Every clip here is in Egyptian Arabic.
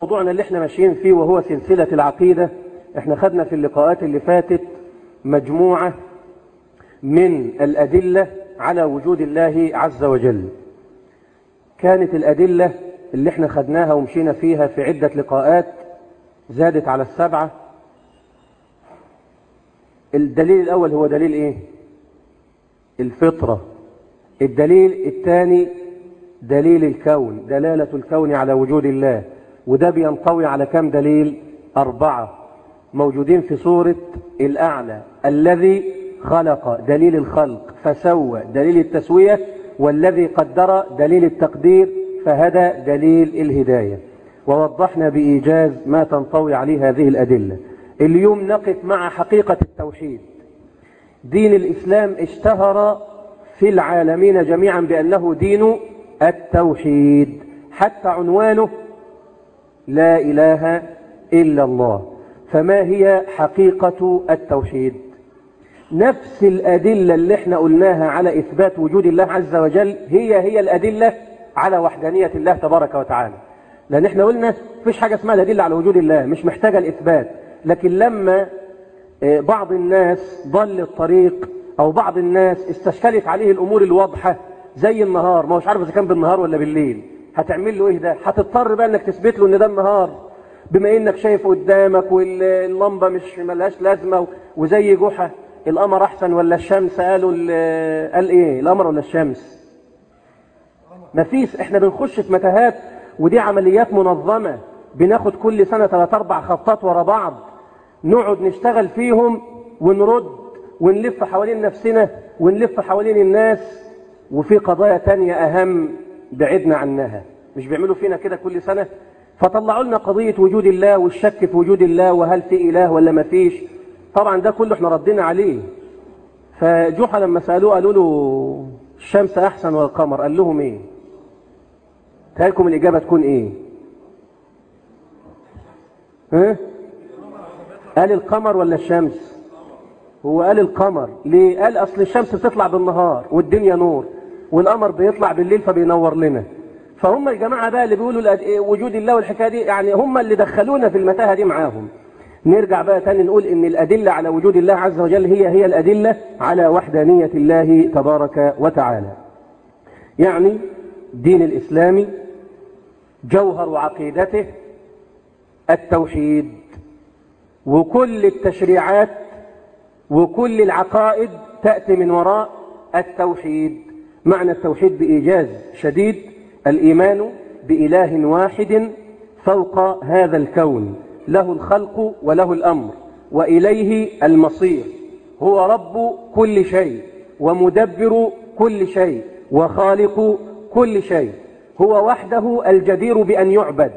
موضوعنا اللي احنا ماشيين فيه وهو سلسلة العقيدة احنا خدنا في اللقاءات اللي فاتت مجموعة من الأدلة على وجود الله عز وجل كانت الأدلة اللي احنا خدناها ومشينا فيها في عدة لقاءات زادت على السبعة الدليل الأول هو دليل ايه الفطرة الدليل الثاني دليل الكون دلالة الكون على وجود الله وده بينطوي على كم دليل أربعة موجودين في سورة الأعلى الذي خلق دليل الخلق فسوى دليل التسوية والذي قدر دليل التقدير فهدى دليل الهداية ووضحنا بإيجاز ما تنطوي عليه هذه الأدلة اليوم نقف مع حقيقة التوحيد دين الإسلام اشتهر في العالمين جميعا بأنه دين التوحيد حتى عنوانه لا إله إلا الله فما هي حقيقة التوحيد نفس الأدلة اللي احنا قلناها على إثبات وجود الله عز وجل هي هي الأدلة على وحدانية الله تبارك وتعالى لأن احنا قلنا فيش حاجة اسمها الأدلة على وجود الله مش محتاجة الإثبات لكن لما بعض الناس ضل الطريق أو بعض الناس استشكلت عليه الأمور الواضحة زي النهار ما هوش عارف إذا كان بالنهار ولا بالليل هتعمل له إيه ده هتضطر بقى إنك تثبت له إن ده النهار بما إنك شايفه قدامك واللمبة مش ملهاش لازمة وزي جحا القمر أحسن ولا الشمس قالوا قال إيه القمر ولا الشمس مفيش إحنا بنخش في متاهات ودي عمليات منظمة بناخد كل سنة ثلاث أربع خطات ورا بعض نقعد نشتغل فيهم ونرد ونلف حوالين نفسنا ونلف حوالين الناس وفي قضايا تانية أهم بعدنا عنها مش بيعملوا فينا كده كل سنة فطلعوا لنا قضية وجود الله والشك في وجود الله وهل في إله ولا ما فيش طبعا ده كله احنا ردينا عليه فجحا لما سألوه قالوا له الشمس أحسن ولا القمر قال لهم إيه تهلكم الإجابة تكون إيه ها قال القمر ولا الشمس هو قال القمر ليه قال أصل الشمس بتطلع بالنهار والدنيا نور والقمر بيطلع بالليل فبينور لنا فهم الجماعة بقى اللي بيقولوا وجود الله والحكاية دي يعني هم اللي دخلونا في المتاهة دي معاهم نرجع بقى تاني نقول ان الأدلة على وجود الله عز وجل هي هي الأدلة على وحدانية الله تبارك وتعالى يعني الدين الإسلامي جوهر عقيدته التوحيد وكل التشريعات وكل العقائد تأتي من وراء التوحيد معنى التوحيد بإيجاز شديد الإيمان بإله واحد فوق هذا الكون له الخلق وله الأمر وإليه المصير هو رب كل شيء ومدبر كل شيء وخالق كل شيء هو وحده الجدير بأن يعبد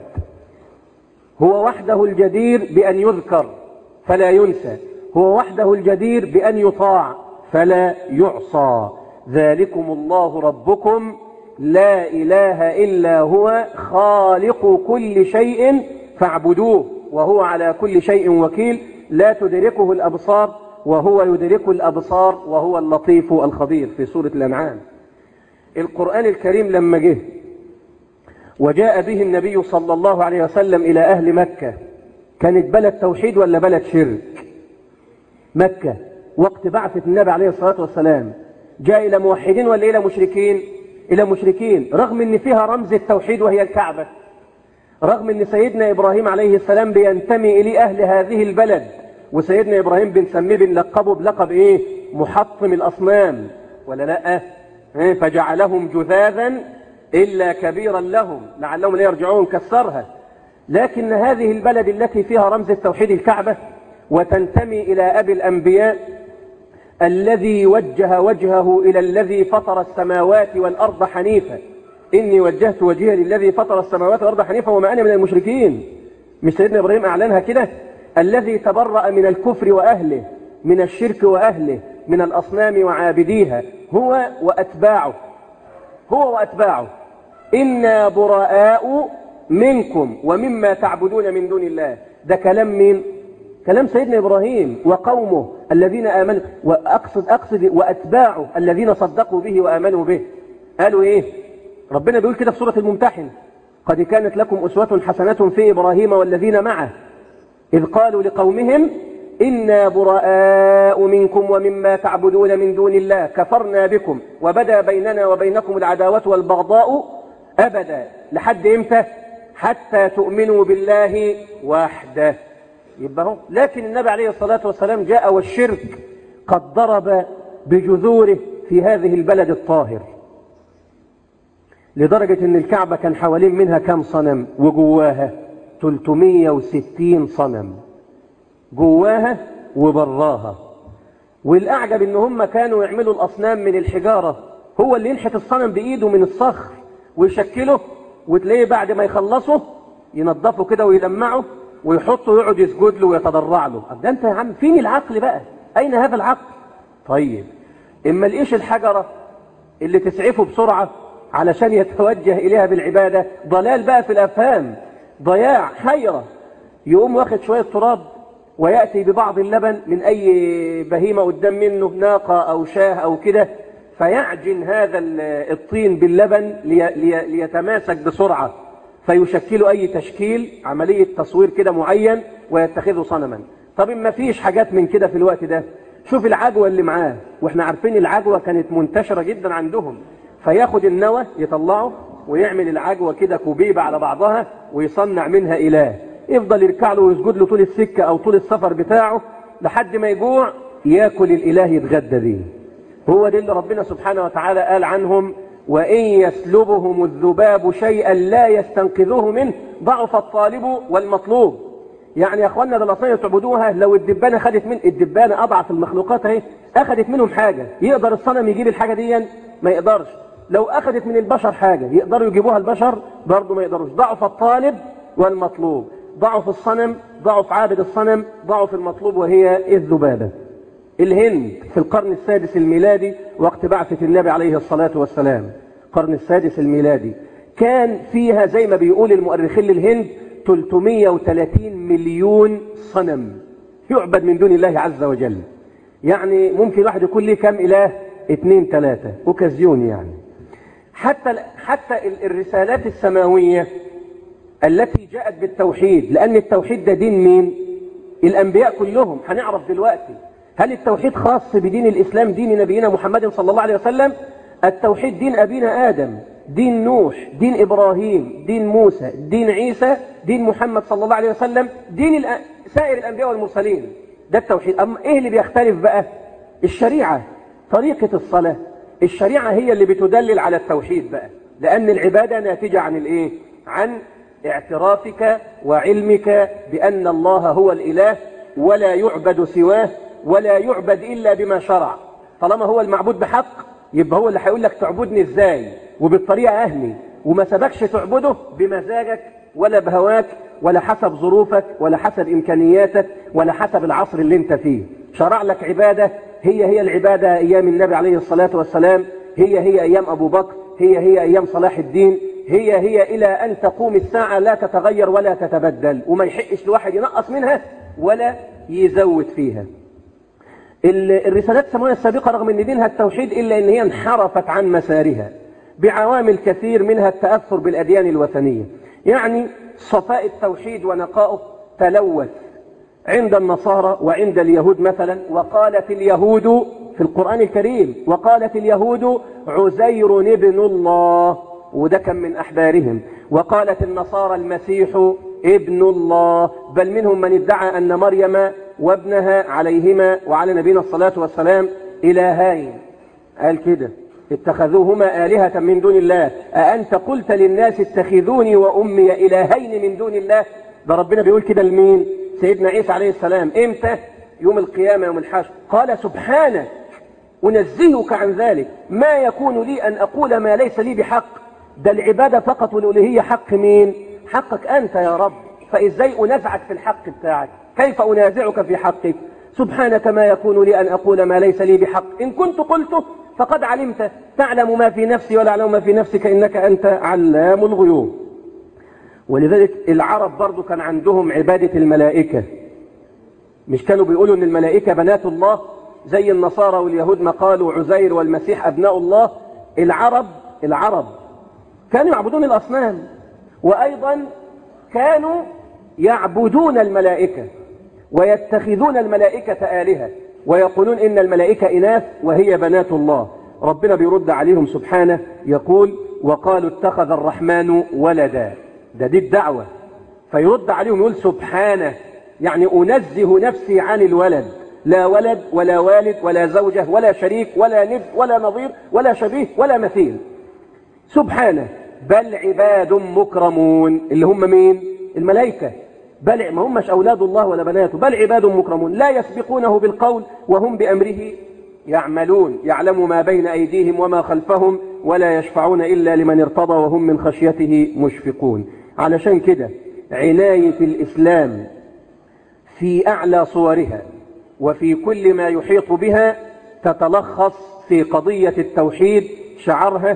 هو وحده الجدير بأن يذكر فلا ينسى هو وحده الجدير بأن يطاع فلا يعصى ذلكم الله ربكم لا إله إلا هو خالق كل شيء فاعبدوه وهو على كل شيء وكيل لا تدركه الأبصار وهو يدرك الأبصار وهو اللطيف الخبير في سورة الأنعام القرآن الكريم لما جه وجاء به النبي صلى الله عليه وسلم إلى أهل مكة كانت بلد توحيد ولا بلد شرك مكة وقت بعثة النبي عليه الصلاة والسلام جاء إلى موحدين ولا إلى مشركين إلى مشركين رغم أن فيها رمز التوحيد وهي الكعبة رغم أن سيدنا إبراهيم عليه السلام بينتمي إلى أهل هذه البلد وسيدنا إبراهيم بنسميه بنلقبه بلقب إيه محطم الأصنام ولا لا فجعلهم جذاذا إلا كبيرا لهم لعلهم لا يرجعون كسرها لكن هذه البلد التي فيها رمز التوحيد الكعبة وتنتمي إلى أبي الأنبياء الذي وجه وجهه إلى الذي فطر السماوات والأرض حنيفا إني وجهت وجهي للذي فطر السماوات والأرض حنيفا وما أنا من المشركين مش سيدنا إبراهيم أعلنها كده الذي تبرأ من الكفر وأهله من الشرك وأهله من الأصنام وعابديها هو وأتباعه هو وأتباعه إنا براء منكم ومما تعبدون من دون الله ده كلام مين كلام سيدنا إبراهيم وقومه الذين آمنوا وأقصد أقصد وأتباعه الذين صدقوا به وآمنوا به قالوا إيه ربنا بيقول كده في سورة الممتحن قد كانت لكم أسوة حسنة في إبراهيم والذين معه إذ قالوا لقومهم إنا براء منكم ومما تعبدون من دون الله كفرنا بكم وبدا بيننا وبينكم العداوة والبغضاء أبدا لحد إمتى حتى تؤمنوا بالله وحده يبقى هو لكن النبي عليه الصلاة والسلام جاء والشرك قد ضرب بجذوره في هذه البلد الطاهر لدرجة ان الكعبة كان حوالين منها كم صنم وجواها 360 صنم جواها وبراها والأعجب ان هم كانوا يعملوا الأصنام من الحجارة هو اللي ينحت الصنم بإيده من الصخر ويشكله وتلاقيه بعد ما يخلصه ينظفه كده ويلمعه ويحطه ويقعد يسجد له ويتضرع له ده انت يا عم فين العقل بقى اين هذا العقل طيب اما لقيش الحجرة اللي تسعفه بسرعة علشان يتوجه اليها بالعبادة ضلال بقى في الافهام ضياع حيرة يقوم واخد شوية تراب ويأتي ببعض اللبن من اي بهيمة قدام منه ناقة او شاه او كده فيعجن هذا الطين باللبن لي لي ليتماسك بسرعة فيشكل أي تشكيل عملية تصوير كده معين ويتخذه صنما طب ما فيش حاجات من كده في الوقت ده شوف العجوة اللي معاه واحنا عارفين العجوة كانت منتشرة جدا عندهم فياخد النوى يطلعه ويعمل العجوة كده كوبيبة على بعضها ويصنع منها إله يفضل يركع له ويسجد له طول السكة أو طول السفر بتاعه لحد ما يجوع ياكل الإله يتغدى بيه هو ده اللي ربنا سبحانه وتعالى قال عنهم وإن يسلبهم الذباب شيئا لا يستنقذوه منه ضعف الطالب والمطلوب يعني يا اخوانا ده الاصنام تعبدوها لو الدبانه خدت من الدبانه اضعف المخلوقات اهي اخذت منهم حاجه يقدر الصنم يجيب الحاجه دي ما يقدرش لو اخذت من البشر حاجه يقدروا يجيبوها البشر برضه ما يقدروش ضعف الطالب والمطلوب ضعف الصنم ضعف عابد الصنم ضعف المطلوب وهي الذبابه الهند في القرن السادس الميلادي وقت بعثة النبي عليه الصلاة والسلام القرن السادس الميلادي كان فيها زي ما بيقول المؤرخين للهند 330 مليون صنم يعبد من دون الله عز وجل يعني ممكن واحد يكون ليه كم إله اثنين ثلاثة اوكازيون يعني حتى حتى الرسالات السماوية التي جاءت بالتوحيد لأن التوحيد ده دين مين؟ الأنبياء كلهم هنعرف دلوقتي هل التوحيد خاص بدين الإسلام دين نبينا محمد صلى الله عليه وسلم التوحيد دين أبينا آدم دين نوح دين إبراهيم دين موسى دين عيسى دين محمد صلى الله عليه وسلم دين سائر الأنبياء والمرسلين ده التوحيد أما إيه اللي بيختلف بقى الشريعة طريقة الصلاة الشريعة هي اللي بتدلل على التوحيد بقى لأن العبادة ناتجة عن الإيه عن اعترافك وعلمك بأن الله هو الإله ولا يعبد سواه ولا يعبد إلا بما شرع طالما هو المعبود بحق يبقى هو اللي هيقول لك تعبدني ازاي وبالطريقة أهلي وما سبكش تعبده بمزاجك ولا بهواك ولا حسب ظروفك ولا حسب إمكانياتك ولا حسب العصر اللي انت فيه شرع لك عبادة هي هي العبادة أيام النبي عليه الصلاة والسلام هي هي أيام أبو بكر هي هي أيام صلاح الدين هي هي إلى أن تقوم الساعة لا تتغير ولا تتبدل وما يحقش لواحد ينقص منها ولا يزود فيها الرسالات السماوية السابقة رغم أن دينها التوحيد إلا أن هي انحرفت عن مسارها بعوامل كثير منها التأثر بالأديان الوثنية يعني صفاء التوحيد ونقاؤه تلوث عند النصارى وعند اليهود مثلا وقالت اليهود في القرآن الكريم وقالت اليهود عزير ابن الله وده كان من أحبارهم وقالت النصارى المسيح ابن الله بل منهم من ادعى أن مريم وابنها عليهما وعلى نبينا الصلاة والسلام إلهين قال كده اتخذوهما آلهة من دون الله أأنت قلت للناس اتخذوني وأمي إلهين من دون الله ده ربنا بيقول كده لمين سيدنا عيسى عليه السلام امتى يوم القيامة يوم الحشر قال سبحانك أنزهك عن ذلك ما يكون لي أن أقول ما ليس لي بحق ده العبادة فقط والألوهية حق مين حقك أنت يا رب فإزاي أنزعك في الحق بتاعك كيف أنازعك في حقك سبحانك ما يكون لي أن أقول ما ليس لي بحق إن كنت قلته فقد علمت تعلم ما في نفسي ولا أعلم ما في نفسك إنك أنت علام الغيوب ولذلك العرب برضو كان عندهم عبادة الملائكة مش كانوا بيقولوا أن الملائكة بنات الله زي النصارى واليهود ما قالوا عزير والمسيح أبناء الله العرب العرب كانوا يعبدون الأصنام وأيضا كانوا يعبدون الملائكة ويتخذون الملائكة آلهة ويقولون إن الملائكة إناث وهي بنات الله ربنا بيرد عليهم سبحانه يقول وقالوا اتخذ الرحمن ولدا ده دي الدعوة فيرد عليهم يقول سبحانه يعني أنزه نفسي عن الولد لا ولد ولا والد ولا زوجة ولا شريك ولا ند ولا نظير ولا شبيه ولا مثيل سبحانه بل عباد مكرمون اللي هم مين الملائكة بل ما همش أولاد الله ولا بناته بل عباد مكرمون لا يسبقونه بالقول وهم بأمره يعملون يعلم ما بين أيديهم وما خلفهم ولا يشفعون إلا لمن ارتضى وهم من خشيته مشفقون علشان كده عناية الإسلام في أعلى صورها وفي كل ما يحيط بها تتلخص في قضية التوحيد شعرها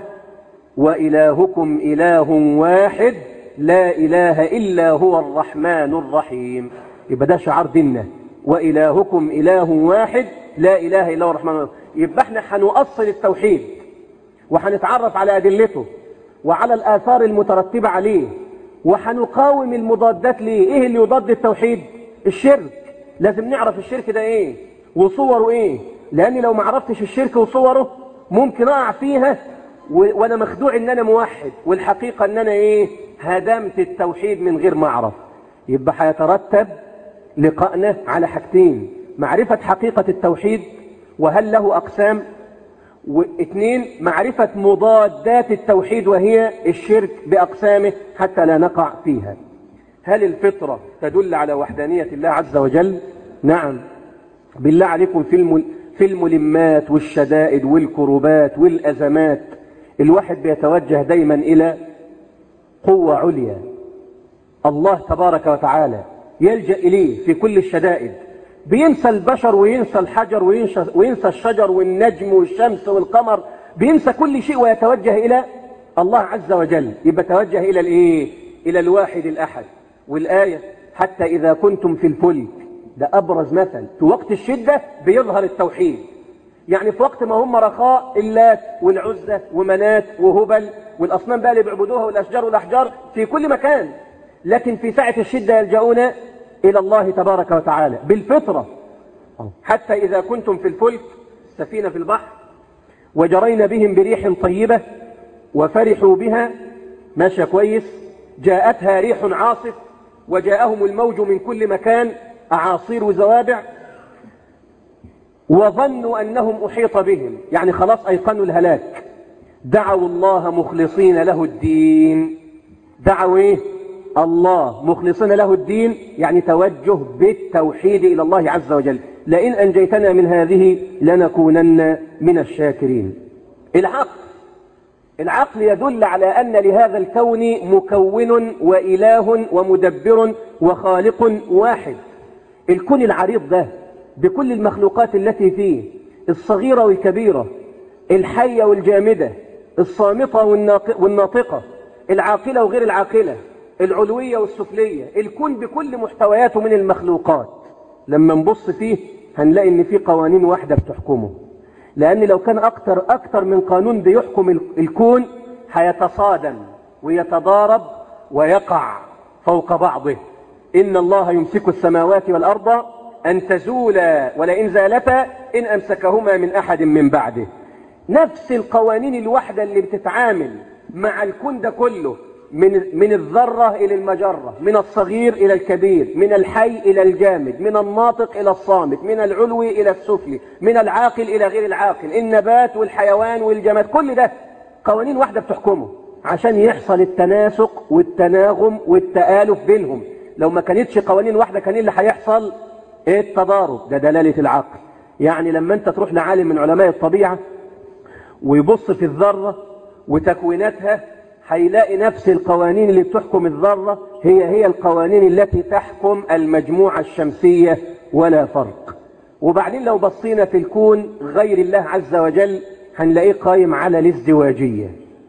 وإلهكم إله واحد لا إله إلا هو الرحمن الرحيم يبقى ده شعار ديننا وإلهكم إله واحد لا إله إلا هو الرحمن الرحيم يبقى احنا هنؤصل التوحيد وهنتعرف على أدلته وعلى الآثار المترتبة عليه وهنقاوم المضادات ليه ايه اللي يضاد التوحيد الشرك لازم نعرف الشرك ده ايه وصوره ايه لان لو ما عرفتش الشرك وصوره ممكن اقع فيها و... وانا مخدوع ان انا موحد والحقيقة ان انا ايه هدمت التوحيد من غير ما اعرف يبقى هيترتب لقائنا على حاجتين معرفة حقيقة التوحيد وهل له اقسام واثنين معرفة مضادات التوحيد وهي الشرك بأقسامه حتى لا نقع فيها هل الفطرة تدل على وحدانية الله عز وجل نعم بالله عليكم في, الم... في الملمات والشدائد والكروبات والأزمات الواحد بيتوجه دايما إلى قوة عليا الله تبارك وتعالى يلجأ إليه في كل الشدائد بينسى البشر وينسى الحجر وينسى, وينسى الشجر والنجم والشمس والقمر بينسى كل شيء ويتوجه إلى الله عز وجل يبقى توجه إلى الإيه؟ إلى الواحد الأحد والآية حتى إذا كنتم في الفلك ده أبرز مثل في وقت الشدة بيظهر التوحيد يعني في وقت ما هم رخاء اللات والعزة ومنات وهبل والأصنام بقى اللي بيعبدوها والأشجار والأحجار في كل مكان لكن في ساعة الشدة يلجؤون إلى الله تبارك وتعالى بالفطرة حتى إذا كنتم في الفلك سفينة في البحر وجرين بهم بريح طيبة وفرحوا بها ماشية كويس جاءتها ريح عاصف وجاءهم الموج من كل مكان أعاصير وزوابع وظنوا أنهم أحيط بهم يعني خلاص أيقنوا الهلاك دعوا الله مخلصين له الدين دعوا إيه؟ الله مخلصين له الدين يعني توجه بالتوحيد إلى الله عز وجل لئن أنجيتنا من هذه لنكونن من الشاكرين العقل العقل يدل على أن لهذا الكون مكون وإله ومدبر وخالق واحد الكون العريض ده بكل المخلوقات التي فيه الصغيرة والكبيرة الحية والجامدة الصامتة والناطقة العاقلة وغير العاقلة العلوية والسفلية الكون بكل محتوياته من المخلوقات لما نبص فيه هنلاقي ان في قوانين واحدة بتحكمه لان لو كان اكتر اكتر من قانون بيحكم الكون هيتصادم ويتضارب ويقع فوق بعضه ان الله يمسك السماوات والارض ان تزولا ولئن زالتا ان امسكهما من احد من بعده نفس القوانين الواحدة اللي بتتعامل مع الكون ده كله من من الذرة إلى المجرة من الصغير إلى الكبير من الحي إلى الجامد من الناطق إلى الصامت من العلوي إلى السفلي من العاقل إلى غير العاقل النبات والحيوان والجماد كل ده قوانين واحدة بتحكمه عشان يحصل التناسق والتناغم والتآلف بينهم لو ما كانتش قوانين واحدة كان اللي هيحصل ايه التضارب ده دلالة العقل يعني لما انت تروح لعالم من علماء الطبيعة ويبص في الذرة وتكويناتها هيلاقي نفس القوانين اللي بتحكم الذرة هي هي القوانين التي تحكم المجموعة الشمسية ولا فرق وبعدين لو بصينا في الكون غير الله عز وجل هنلاقيه قايم على الازدواجية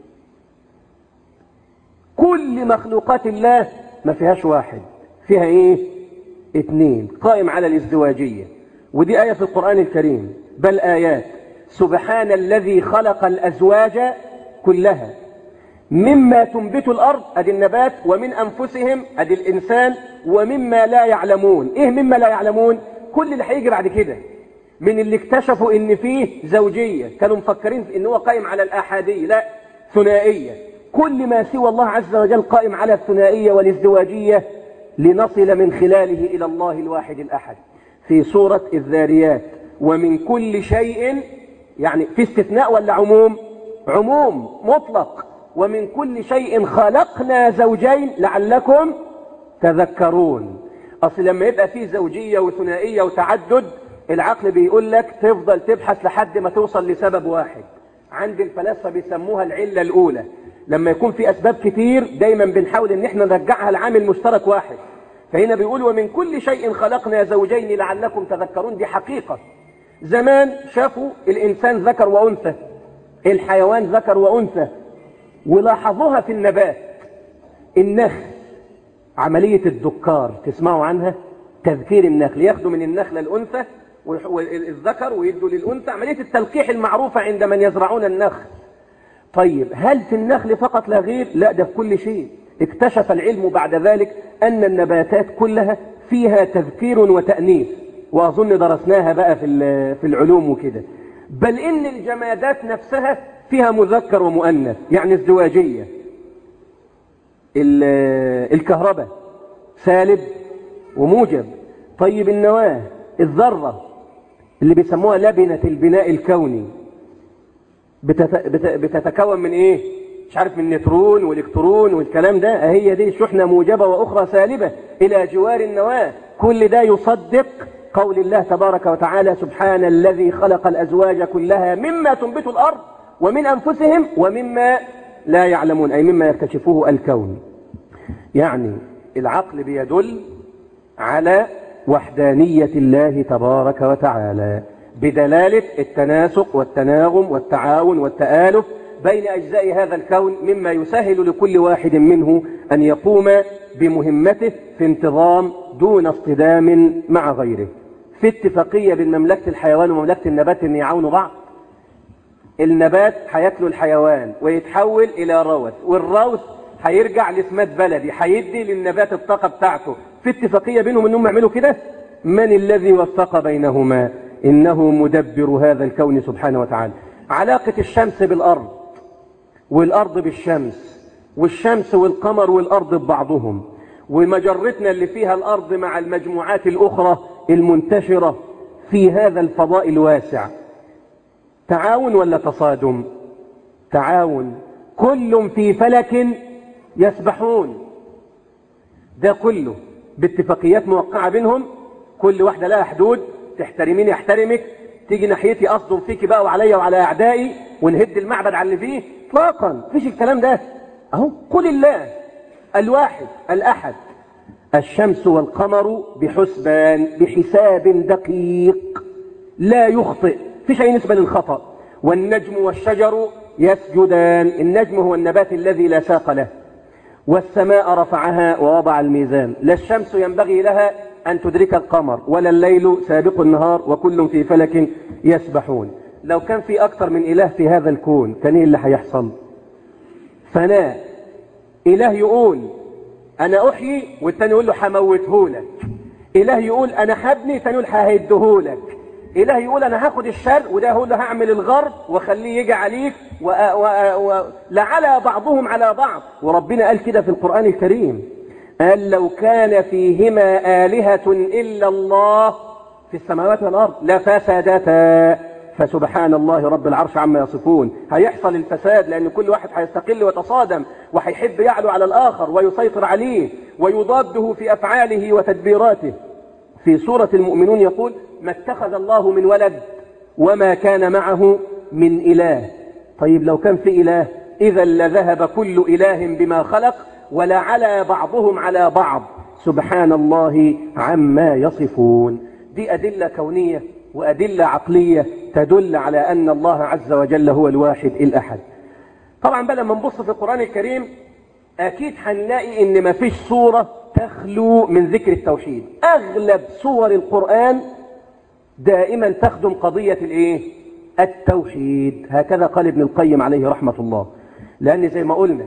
كل مخلوقات الله ما فيهاش واحد فيها ايه اتنين قائم على الازدواجية ودي آية في القرآن الكريم بل آيات سبحان الذي خلق الأزواج كلها مما تنبت الأرض أدي النبات ومن أنفسهم أدي الإنسان ومما لا يعلمون إيه مما لا يعلمون كل اللي هيجي بعد كده من اللي اكتشفوا ان فيه زوجية كانوا مفكرين ان هو قائم على الآحادية لا ثنائية كل ما سوى الله عز وجل قائم على الثنائية والازدواجية لنصل من خلاله إلى الله الواحد الأحد في سورة الذاريات ومن كل شيء يعني في استثناء ولا عموم عموم مطلق ومن كل شيء خلقنا زوجين لعلكم تذكرون أصل لما يبقى فيه زوجية وثنائية وتعدد العقل بيقول لك تفضل تبحث لحد ما توصل لسبب واحد عند الفلاسفة بيسموها العلة الأولى لما يكون في أسباب كتير دايما بنحاول ان احنا نرجعها لعامل مشترك واحد فهنا بيقول ومن كل شيء خلقنا زوجين لعلكم تذكرون دي حقيقة زمان شافوا الإنسان ذكر وأنثى الحيوان ذكر وأنثى ولاحظوها في النبات النخل عملية الدكار تسمعوا عنها تذكير النخل ياخدوا من النخلة الأنثى والذكر ويدوا للأنثى عملية التلقيح المعروفة عند من يزرعون النخل طيب هل في النخل فقط لا غير لا ده في كل شيء اكتشف العلم بعد ذلك أن النباتات كلها فيها تذكير وتأنيث وأظن درسناها بقى في في العلوم وكده بل إن الجمادات نفسها فيها مذكر ومؤنث يعني ازدواجية الكهرباء سالب وموجب طيب النواة الذرة اللي بيسموها لبنة البناء الكوني بتت... بت... بتتكون من ايه مش عارف من نيوترون والكترون والكلام ده هي دي شحنة موجبة واخرى سالبة الى جوار النواة كل ده يصدق قول الله تبارك وتعالى سبحان الذي خلق الازواج كلها مما تنبت الارض ومن انفسهم ومما لا يعلمون اي مما يكتشفوه الكون يعني العقل بيدل على وحدانية الله تبارك وتعالى بدلالة التناسق والتناغم والتعاون والتآلف بين أجزاء هذا الكون مما يسهل لكل واحد منه أن يقوم بمهمته في انتظام دون اصطدام مع غيره في اتفاقية بين مملكة الحيوان ومملكة النبات أن يعاونوا بعض النبات هياكله الحيوان ويتحول إلى روث والروث هيرجع لسمات بلدي هيدي للنبات الطاقة بتاعته في اتفاقية بينهم انهم يعملوا كده من الذي وفق بينهما انه مدبر هذا الكون سبحانه وتعالى علاقة الشمس بالارض والارض بالشمس والشمس والقمر والارض ببعضهم ومجرتنا اللي فيها الارض مع المجموعات الاخرى المنتشرة في هذا الفضاء الواسع تعاون ولا تصادم تعاون كل في فلك يسبحون ده كله باتفاقيات موقعة بينهم كل واحدة لها حدود تحترمين يحترمك تيجي ناحيتي أصدم فيك بقى وعليا وعلى أعدائي ونهد المعبد على اللي فيه اطلاقا فيش الكلام ده أهو قل الله الواحد الأحد الشمس والقمر بحسبان بحساب دقيق لا يخطئ فيش أي نسبة للخطأ والنجم والشجر يسجدان النجم هو النبات الذي لا ساق له والسماء رفعها ووضع الميزان لا الشمس ينبغي لها أن تدرك القمر ولا الليل سابق النهار وكل في فلك يسبحون لو كان في أكثر من إله في هذا الكون كان إيه اللي هيحصل فناء إله يقول أنا أحيي والتاني يقول له هموتهولك إله يقول أنا حبني تاني يقول ههدهولك إله يقول أنا هاخد الشر وده هو اللي هعمل الغرب وخليه يجي عليك و... و... و... لعلى بعضهم على بعض وربنا قال كده في القرآن الكريم قال لو كان فيهما آلهة إلا الله في السماوات والأرض لفسدتا فسبحان الله رب العرش عما يصفون هيحصل الفساد لأن كل واحد هيستقل ويتصادم وهيحب يعلو على الآخر ويسيطر عليه ويضاده في أفعاله وتدبيراته في سورة المؤمنون يقول ما اتخذ الله من ولد وما كان معه من إله طيب لو كان في إله إذا لذهب كل إله بما خلق ولعلى بعضهم على بعض سبحان الله عما يصفون دي أدلة كونية وأدلة عقلية تدل على أن الله عز وجل هو الواحد الأحد طبعا بقى لما نبص في القرآن الكريم أكيد هنلاقي إن ما فيش صورة تخلو من ذكر التوحيد أغلب صور القرآن دائما تخدم قضية الإيه؟ التوحيد هكذا قال ابن القيم عليه رحمة الله لأن زي ما قلنا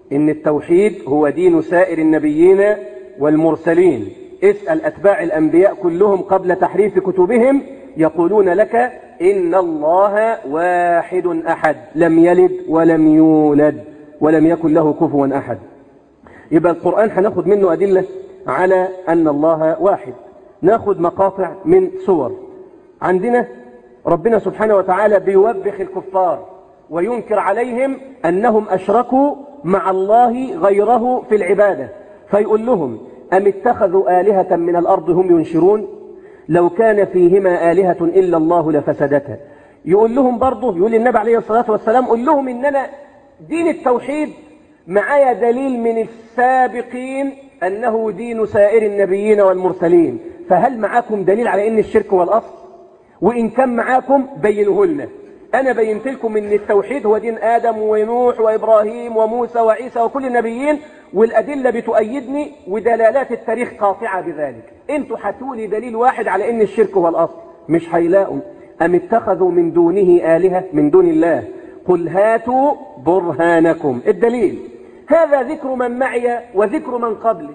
إن التوحيد هو دين سائر النبيين والمرسلين اسأل أتباع الأنبياء كلهم قبل تحريف كتبهم يقولون لك إن الله واحد أحد لم يلد ولم يولد ولم يكن له كفوا أحد يبقى القرآن هناخد منه أدلة على أن الله واحد ناخد مقاطع من صور عندنا ربنا سبحانه وتعالى بيوبخ الكفار وينكر عليهم أنهم أشركوا مع الله غيره في العبادة فيقول لهم أم اتخذوا آلهة من الأرض هم ينشرون لو كان فيهما آلهة إلا الله لفسدتها يقول لهم برضه يقول النبي عليه الصلاة والسلام قل لهم إن أنا دين التوحيد معايا دليل من السابقين أنه دين سائر النبيين والمرسلين فهل معاكم دليل على أن الشرك هو الأصل وإن كان معاكم بينه لنا أنا بينت لكم أن التوحيد هو دين آدم ونوح وإبراهيم وموسى وعيسى وكل النبيين والأدلة بتؤيدني ودلالات التاريخ قاطعة بذلك انتوا هاتولي دليل واحد على أن الشرك هو الأصل مش هيلاقوا أم اتخذوا من دونه آلهة من دون الله قل هاتوا برهانكم الدليل هذا ذكر من معي وذكر من قبلي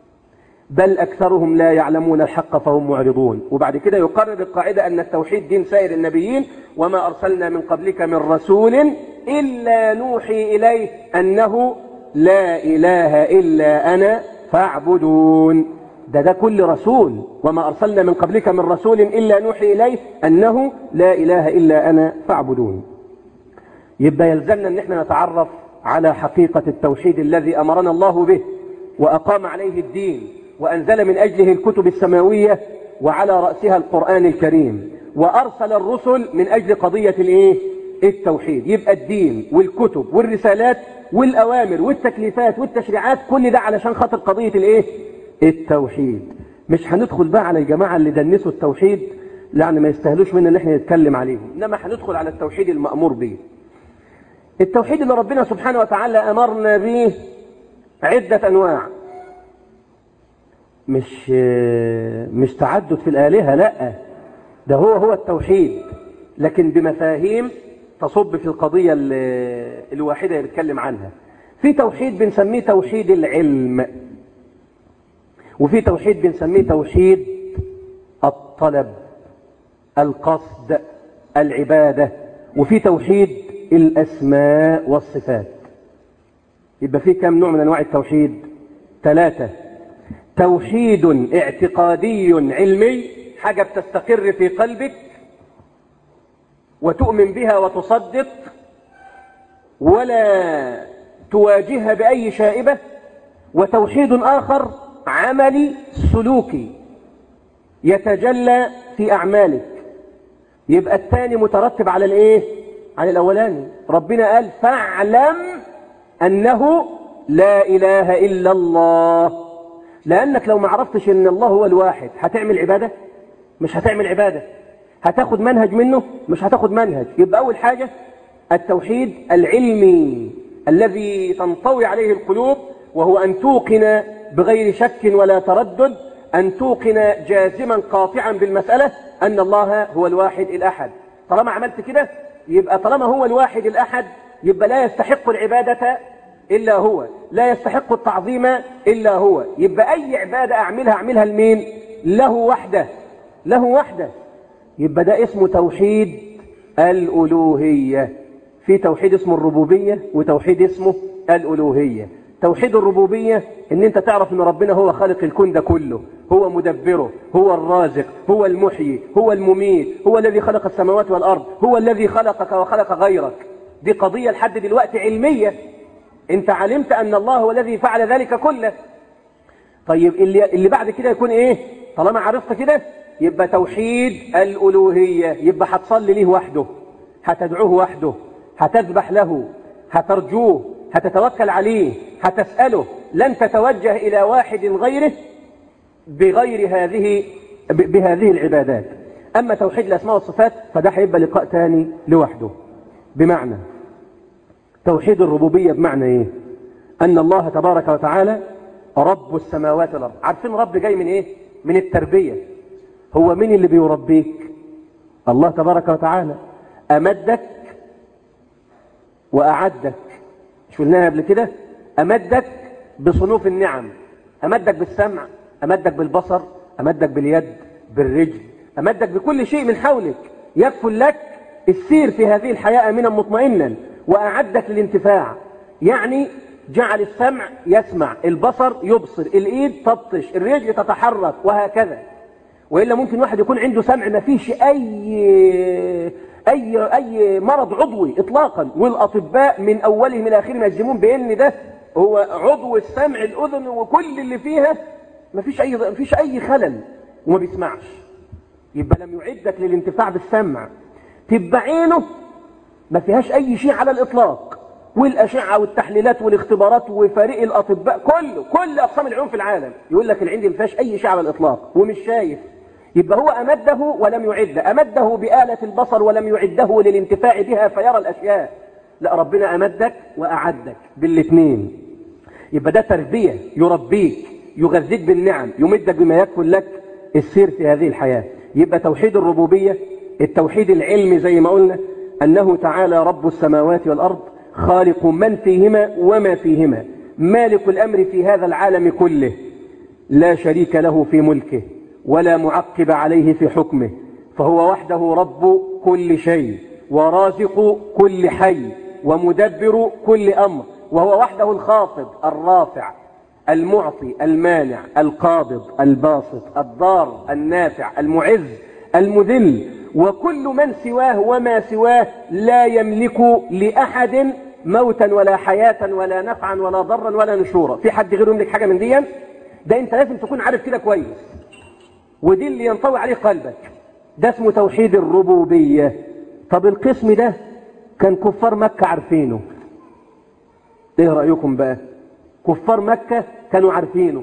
بل أكثرهم لا يعلمون الحق فهم معرضون وبعد كده يقرر القاعدة أن التوحيد دين سائر النبيين وما أرسلنا من قبلك من رسول إلا نوحي إليه أنه لا إله إلا أنا فاعبدون ده ده كل رسول وما أرسلنا من قبلك من رسول إلا نوحي إليه أنه لا إله إلا أنا فاعبدون يبقى يلزمنا أن احنا نتعرف على حقيقة التوحيد الذي أمرنا الله به وأقام عليه الدين وأنزل من أجله الكتب السماوية وعلى رأسها القرآن الكريم وأرسل الرسل من أجل قضية الإيه؟ التوحيد يبقى الدين والكتب والرسالات والأوامر والتكليفات والتشريعات كل ده علشان خاطر قضية الإيه؟ التوحيد مش هندخل بقى على الجماعة اللي دنسوا التوحيد يعني ما يستاهلوش منا ان احنا نتكلم عليهم انما هندخل على التوحيد المأمور به التوحيد اللي ربنا سبحانه وتعالى أمرنا به عدة أنواع مش مش تعدد في الآلهة لا ده هو هو التوحيد لكن بمفاهيم تصب في القضية الواحدة اللي بتكلم عنها في توحيد بنسميه توحيد العلم وفي توحيد بنسميه توحيد الطلب القصد العبادة وفي توحيد الأسماء والصفات يبقى في كم نوع من أنواع التوحيد ثلاثة توحيد اعتقادي علمي حاجة بتستقر في قلبك وتؤمن بها وتصدق ولا تواجهها بأي شائبة وتوحيد آخر عملي سلوكي يتجلى في أعمالك يبقى الثاني مترتب على الايه على الاولاني ربنا قال فاعلم انه لا اله الا الله لانك لو ما عرفتش ان الله هو الواحد هتعمل عباده مش هتعمل عباده هتاخد منهج منه مش هتاخد منهج يبقى اول حاجه التوحيد العلمي الذي تنطوي عليه القلوب وهو ان توقن بغير شك ولا تردد أن توقن جازما قاطعا بالمسألة أن الله هو الواحد الأحد طالما عملت كده يبقى طالما هو الواحد الأحد يبقى لا يستحق العبادة إلا هو لا يستحق التعظيم إلا هو يبقى أي عبادة أعملها أعملها لمين له وحده له وحده يبقى ده اسمه توحيد الألوهية في توحيد اسمه الربوبية وتوحيد اسمه الألوهية توحيد الربوبية ان انت تعرف ان ربنا هو خالق الكون ده كله هو مدبره هو الرازق هو المحيي هو المميت هو الذي خلق السماوات والأرض هو الذي خلقك وخلق غيرك دي قضية لحد دلوقتي علمية انت علمت ان الله هو الذي فعل ذلك كله طيب اللي, اللي بعد كده يكون ايه طالما عرفت كده يبقى توحيد الألوهية يبقى هتصلي ليه وحده هتدعوه وحده هتذبح له هترجوه هتتوكل عليه هتسأله لن تتوجه إلى واحد غيره بغير هذه بهذه العبادات أما توحيد الأسماء والصفات فده هيبقى لقاء تاني لوحده بمعنى توحيد الربوبية بمعنى إيه أن الله تبارك وتعالى رب السماوات والأرض عارفين رب جاي من إيه من التربية هو مين اللي بيربيك الله تبارك وتعالى أمدك وأعدك مش قلناها قبل كده أمدك بصنوف النعم أمدك بالسمع أمدك بالبصر أمدك باليد بالرجل أمدك بكل شيء من حولك يكفل لك السير في هذه الحياة أمينا مطمئنا وأعدك للانتفاع يعني جعل السمع يسمع البصر يبصر الإيد تبطش الرجل تتحرك وهكذا وإلا ممكن واحد يكون عنده سمع ما فيش أي أي أي مرض عضوي إطلاقا والأطباء من أولهم إلى آخرهم يجزمون بأن ده هو عضو السمع الأذن وكل اللي فيها ما فيش أي ما فيش أي خلل وما بيسمعش يبقى لم يعدك للانتفاع بالسمع تبقى عينه ما فيهاش أي شيء على الإطلاق والأشعة والتحليلات والاختبارات وفريق الأطباء كله كل أقسام العلوم في العالم يقول لك العين دي ما فيهاش أي شيء على الإطلاق ومش شايف يبقى هو أمده ولم يعد أمده بآلة البصر ولم يعده للانتفاع بها فيرى الأشياء لا ربنا أمدك وأعدك بالاثنين يبقى ده تربية يربيك يغذيك بالنعم يمدك بما يكفل لك السير في هذه الحياة يبقى توحيد الربوبية التوحيد العلمي زي ما قلنا أنه تعالى رب السماوات والأرض خالق من فيهما وما فيهما مالك الأمر في هذا العالم كله لا شريك له في ملكه ولا معقب عليه في حكمه فهو وحده رب كل شيء ورازق كل حي ومدبر كل أمر وهو وحده الخافض الرافع المعطي المانع القابض الباسط الضار النافع المعز المذل وكل من سواه وما سواه لا يملك لأحد موتا ولا حياة ولا نفعا ولا ضرا ولا نشورا في حد غيره يملك حاجة من دي ده انت لازم تكون عارف كده كويس ودي اللي ينطوي عليه قلبك ده اسمه توحيد الربوبية طب القسم ده كان كفار مكة عارفينه ايه رأيكم بقى كفار مكة كانوا عارفينه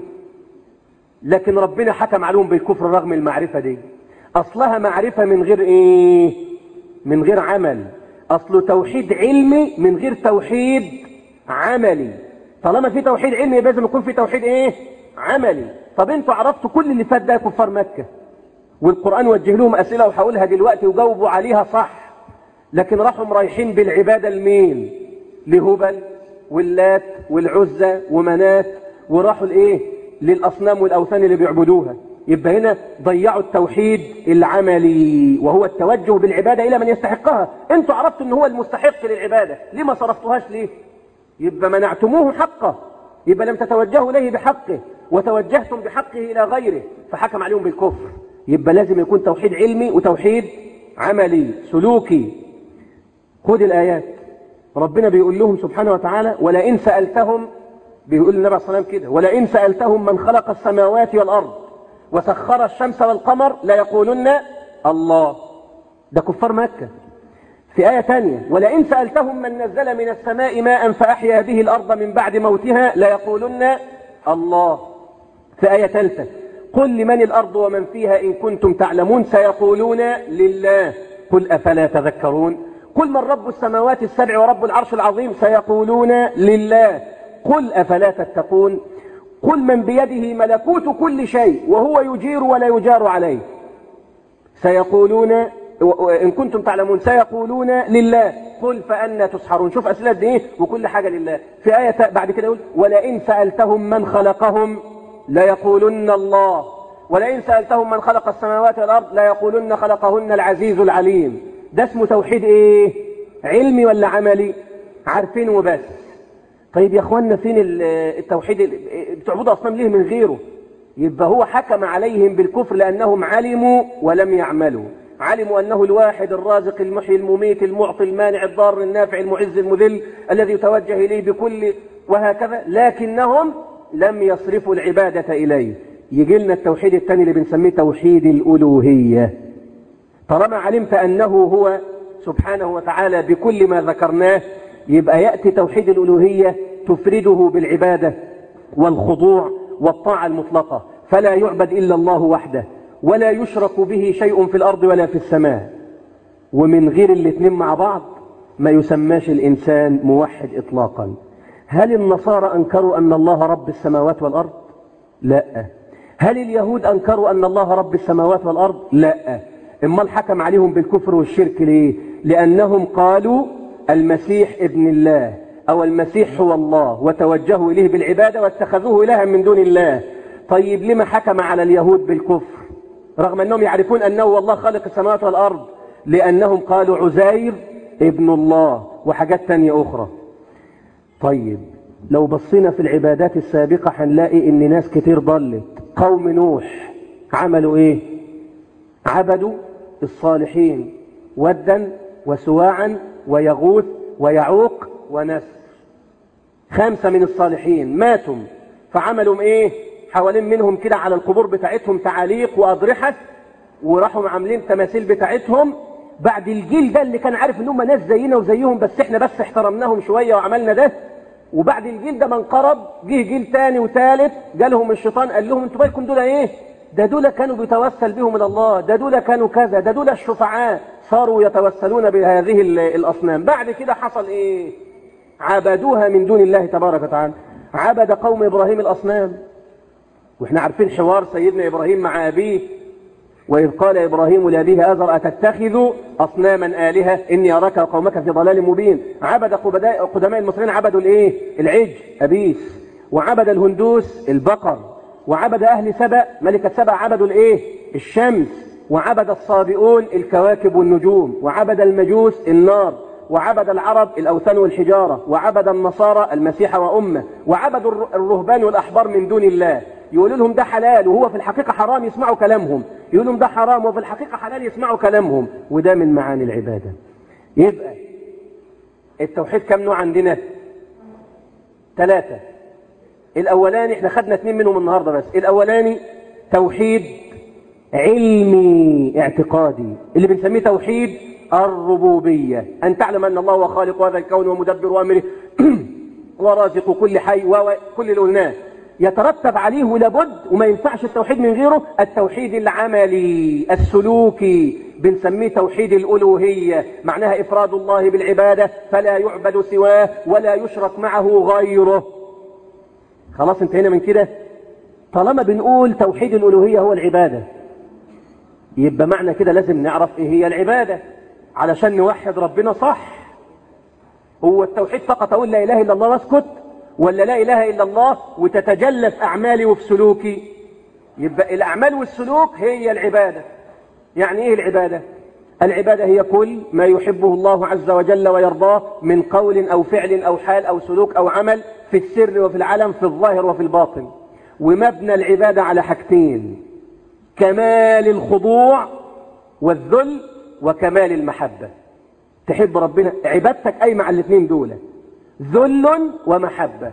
لكن ربنا حكم عليهم بالكفر رغم المعرفة دي أصلها معرفة من غير إيه من غير عمل أصله توحيد علمي من غير توحيد عملي طالما في توحيد علمي لازم يكون في توحيد إيه عملي طب انتوا عرفتوا كل اللي فات ده كفار مكة والقرآن وجه لهم أسئلة وهقولها دلوقتي وجاوبوا عليها صح لكن راحوا رايحين بالعبادة لمين لهبل واللات والعزة ومنات وراحوا الايه للأصنام والأوثان اللي بيعبدوها يبقى هنا ضيعوا التوحيد العملي وهو التوجه بالعبادة إلى من يستحقها انتوا عرفتوا ان هو المستحق للعبادة ليه ما صرفتوهاش ليه يبقى منعتموه حقه يبقى لم تتوجهوا إليه بحقه وتوجهتم بحقه إلى غيره فحكم عليهم بالكفر يبقى لازم يكون توحيد علمي وتوحيد عملي سلوكي خذ الآيات ربنا بيقول لهم سبحانه وتعالى ولئن سألتهم بيقول النبي صلى الله عليه وسلم كده ولئن سألتهم من خلق السماوات والأرض وسخر الشمس والقمر ليقولن الله ده كفار مكة في آية ثانية ولئن سألتهم من نزل من السماء ماء فأحيا به الأرض من بعد موتها ليقولن الله في آية ثالثة قل لمن الأرض ومن فيها إن كنتم تعلمون سيقولون لله قل أفلا تذكرون قل من رب السماوات السبع ورب العرش العظيم سيقولون لله قل أفلا تتقون قل من بيده ملكوت كل شيء وهو يجير ولا يجار عليه سيقولون إن كنتم تعلمون سيقولون لله قل فأنا تسحرون شوف أسئلة دي إيه وكل حاجة لله في آية بعد كده يقول ولئن سألتهم من خلقهم ليقولن الله ولئن سألتهم من خلق السماوات والأرض ليقولن خلقهن العزيز العليم ده اسمه توحيد ايه علمي ولا عملي عارفين وبس طيب يا اخوانا فين التوحيد بتعبدوا اصنام ليه من غيره يبقى هو حكم عليهم بالكفر لانهم علموا ولم يعملوا علموا انه الواحد الرازق المحيي المميت المعطي المانع الضار النافع المعز المذل الذي يتوجه اليه بكل وهكذا لكنهم لم يصرفوا العبادة اليه يجي لنا التوحيد الثاني اللي بنسميه توحيد الالوهيه طالما علمت أنه هو سبحانه وتعالى بكل ما ذكرناه يبقى يأتي توحيد الألوهية تفرده بالعبادة والخضوع والطاعة المطلقة فلا يعبد إلا الله وحده ولا يشرك به شيء في الأرض ولا في السماء ومن غير الاثنين مع بعض ما يسماش الإنسان موحد إطلاقا هل النصارى أنكروا أن الله رب السماوات والأرض؟ لا هل اليهود أنكروا أن الله رب السماوات والأرض؟ لا امال حكم عليهم بالكفر والشرك ليه لانهم قالوا المسيح ابن الله أو المسيح هو الله وتوجهوا إليه بالعبادة واتخذوه إلها من دون الله طيب لما حكم على اليهود بالكفر رغم أنهم يعرفون أنه هو الله خالق السماوات والأرض لأنهم قالوا عزير ابن الله وحاجات تانية أخرى طيب لو بصينا في العبادات السابقة هنلاقي ان ناس كتير ضلت قوم نوح عملوا ايه عبدوا الصالحين ودا وسواعا ويغوث ويعوق ونسر خمسة من الصالحين ماتوا فعملوا ايه حوالين منهم كده على القبور بتاعتهم تعاليق وأضرحة وراحوا عاملين تماثيل بتاعتهم بعد الجيل ده اللي كان عارف ان هم ناس زينا وزيهم بس احنا بس احترمناهم شوية وعملنا ده وبعد الجيل ده ما انقرض جه جيل تاني وتالت جالهم الشيطان قال لهم انتوا بالكم دول ايه ده دول كانوا بيتوسل بهم الى الله ده دول كانوا كذا ده دول الشفعاء صاروا يتوسلون بهذه الاصنام بعد كده حصل ايه عبدوها من دون الله تبارك وتعالى عبد قوم ابراهيم الاصنام واحنا عارفين حوار سيدنا ابراهيم مع ابيه وإذ قال إبراهيم لأبيه آذر أتتخذ أصناما آلهة إني أراك قومك في ضلال مبين عبد قدماء المصريين عبدوا الإيه؟ العج أبيس وعبد الهندوس البقر وعبد أهل سبأ ملكة سبأ عبدوا الإيه؟ الشمس وعبد الصابئون الكواكب والنجوم وعبد المجوس النار وعبد العرب الأوثان والحجارة وعبد النصارى المسيح وأمه وعبدوا الرهبان والأحبار من دون الله يقولوا لهم ده حلال وهو في الحقيقة حرام يسمعوا كلامهم يقولوا لهم ده حرام وفي الحقيقة حلال يسمعوا كلامهم وده من معاني العبادة يبقى التوحيد كم نوع عندنا ثلاثة الأولاني احنا خدنا اثنين منهم النهاردة بس الأولاني توحيد علمي اعتقادي اللي بنسميه توحيد الربوبية أن تعلم أن الله هو خالق هذا الكون ومدبر أمره ورازق كل حي وكل اللي قلناه يترتب عليه لابد وما ينفعش التوحيد من غيره التوحيد العملي السلوكي بنسميه توحيد الألوهية معناها إفراد الله بالعبادة فلا يعبد سواه ولا يشرك معه غيره خلاص انتهينا من كده طالما بنقول توحيد الألوهية هو العبادة يبقى معنى كده لازم نعرف ايه هي العبادة علشان نوحد ربنا صح هو التوحيد فقط اقول لا اله الا الله واسكت ولا لا إله إلا الله وتتجلى في أعمالي وفي سلوكي يبقى الأعمال والسلوك هي العبادة يعني إيه العبادة العبادة هي كل ما يحبه الله عز وجل ويرضاه من قول أو فعل أو حال أو سلوك أو عمل في السر وفي العلم في الظاهر وفي الباطن ومبنى العبادة على حاجتين كمال الخضوع والذل وكمال المحبة تحب ربنا عبادتك أي مع الاثنين دول ذل ومحبة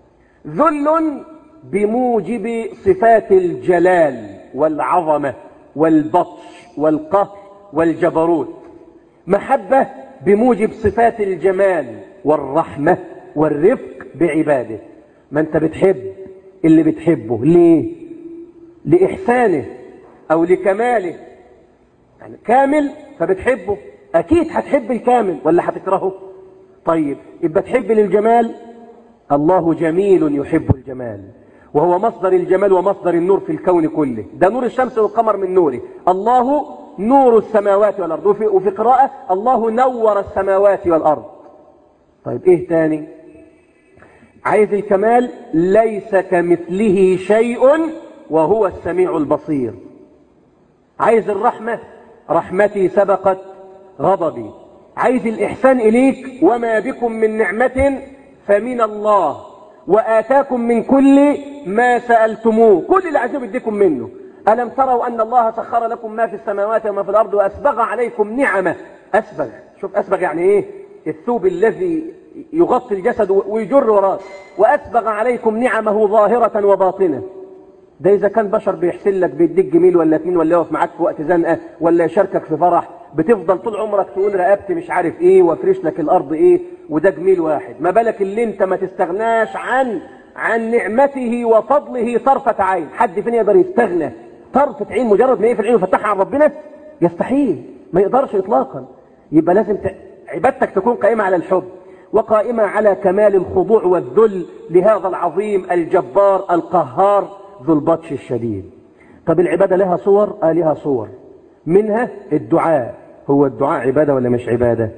ذل بموجب صفات الجلال والعظمة والبطش والقهر والجبروت محبة بموجب صفات الجمال والرحمة والرفق بعباده ما انت بتحب اللي بتحبه ليه لإحسانه أو لكماله يعني كامل فبتحبه أكيد هتحب الكامل ولا هتكرهه طيب يبقى تحب للجمال الله جميل يحب الجمال وهو مصدر الجمال ومصدر النور في الكون كله ده نور الشمس والقمر من نوره الله نور السماوات والأرض وفي, وفي قراءة الله نور السماوات والأرض طيب ايه تاني عايز الكمال ليس كمثله شيء وهو السميع البصير عايز الرحمة رحمتي سبقت غضبي عايز الإحسان إليك وما بكم من نعمة فمن الله وآتاكم من كل ما سألتموه كل اللي عايزين يديكم منه ألم تروا أن الله سخر لكم ما في السماوات وما في الأرض وأسبغ عليكم نعمة أسبغ شوف أسبغ يعني إيه الثوب الذي يغطي الجسد ويجر وراه وأسبغ عليكم نعمه ظاهرة وباطنة ده إذا كان بشر بيحسن لك بيديك جميل ولا اتنين ولا يقف معاك في وقت زنقة ولا يشاركك في فرح بتفضل طول عمرك تقول رقبتي مش عارف ايه وافرش لك الارض ايه وده جميل واحد ما بالك اللي انت ما تستغناش عن عن نعمته وفضله طرفة عين حد فين يقدر يستغنى طرفة عين مجرد ما يقفل عينه ويفتحها عن ربنا يستحيل ما يقدرش اطلاقا يبقى لازم ت... عبادتك تكون قائمة على الحب وقائمة على كمال الخضوع والذل لهذا العظيم الجبار القهار ذو البطش الشديد طب العبادة لها صور آه لها صور منها الدعاء هو الدعاء عبادة ولا مش عبادة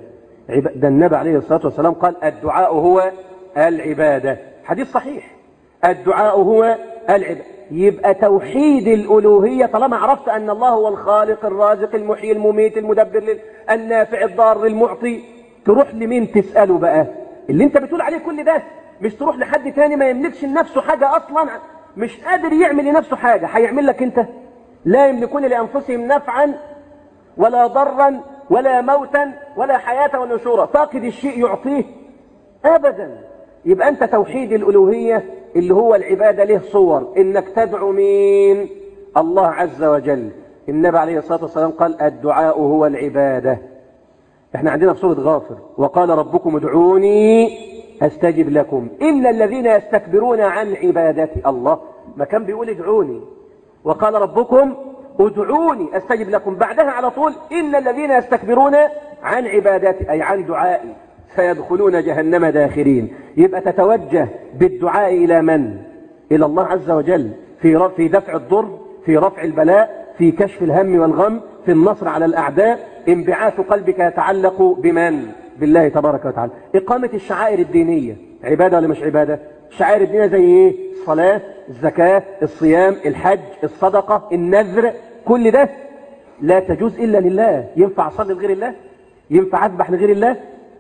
ده النبي عليه الصلاة والسلام قال الدعاء هو العبادة حديث صحيح الدعاء هو العبادة يبقى توحيد الألوهية طالما عرفت أن الله هو الخالق الرازق المحيي المميت المدبر النافع الضار المعطي تروح لمين تسأله بقى اللي انت بتقول عليه كل ده مش تروح لحد تاني ما يملكش لنفسه حاجة أصلا مش قادر يعمل لنفسه حاجة هيعمل لك انت لا يملكون لأنفسهم نفعا ولا ضرا ولا موتا ولا حياة ولا نشورا فاقد الشيء يعطيه أبدا يبقى أنت توحيد الألوهية اللي هو العبادة له صور إنك تدعو مين الله عز وجل النبي عليه الصلاة والسلام قال الدعاء هو العبادة احنا عندنا في سورة غافر وقال ربكم ادعوني استجب لكم إلا الذين يستكبرون عن عبادتي الله ما كان بيقول ادعوني وقال ربكم ادعوني استجب لكم بعدها على طول إلا الذين يستكبرون عن عبادتي أي عن دعائي سيدخلون جهنم داخرين يبقى تتوجه بالدعاء إلى من؟ إلى الله عز وجل في في دفع الضر في رفع البلاء في كشف الهم والغم في النصر على الأعداء انبعاث قلبك يتعلق بمن؟ بالله تبارك وتعالى إقامة الشعائر الدينية عبادة ولا مش عبادة؟ الشعائر الدينية زي إيه؟ الصلاة الزكاة الصيام الحج الصدقة النذر كل ده لا تجوز إلا لله ينفع أصلي لغير الله؟ ينفع أذبح لغير الله؟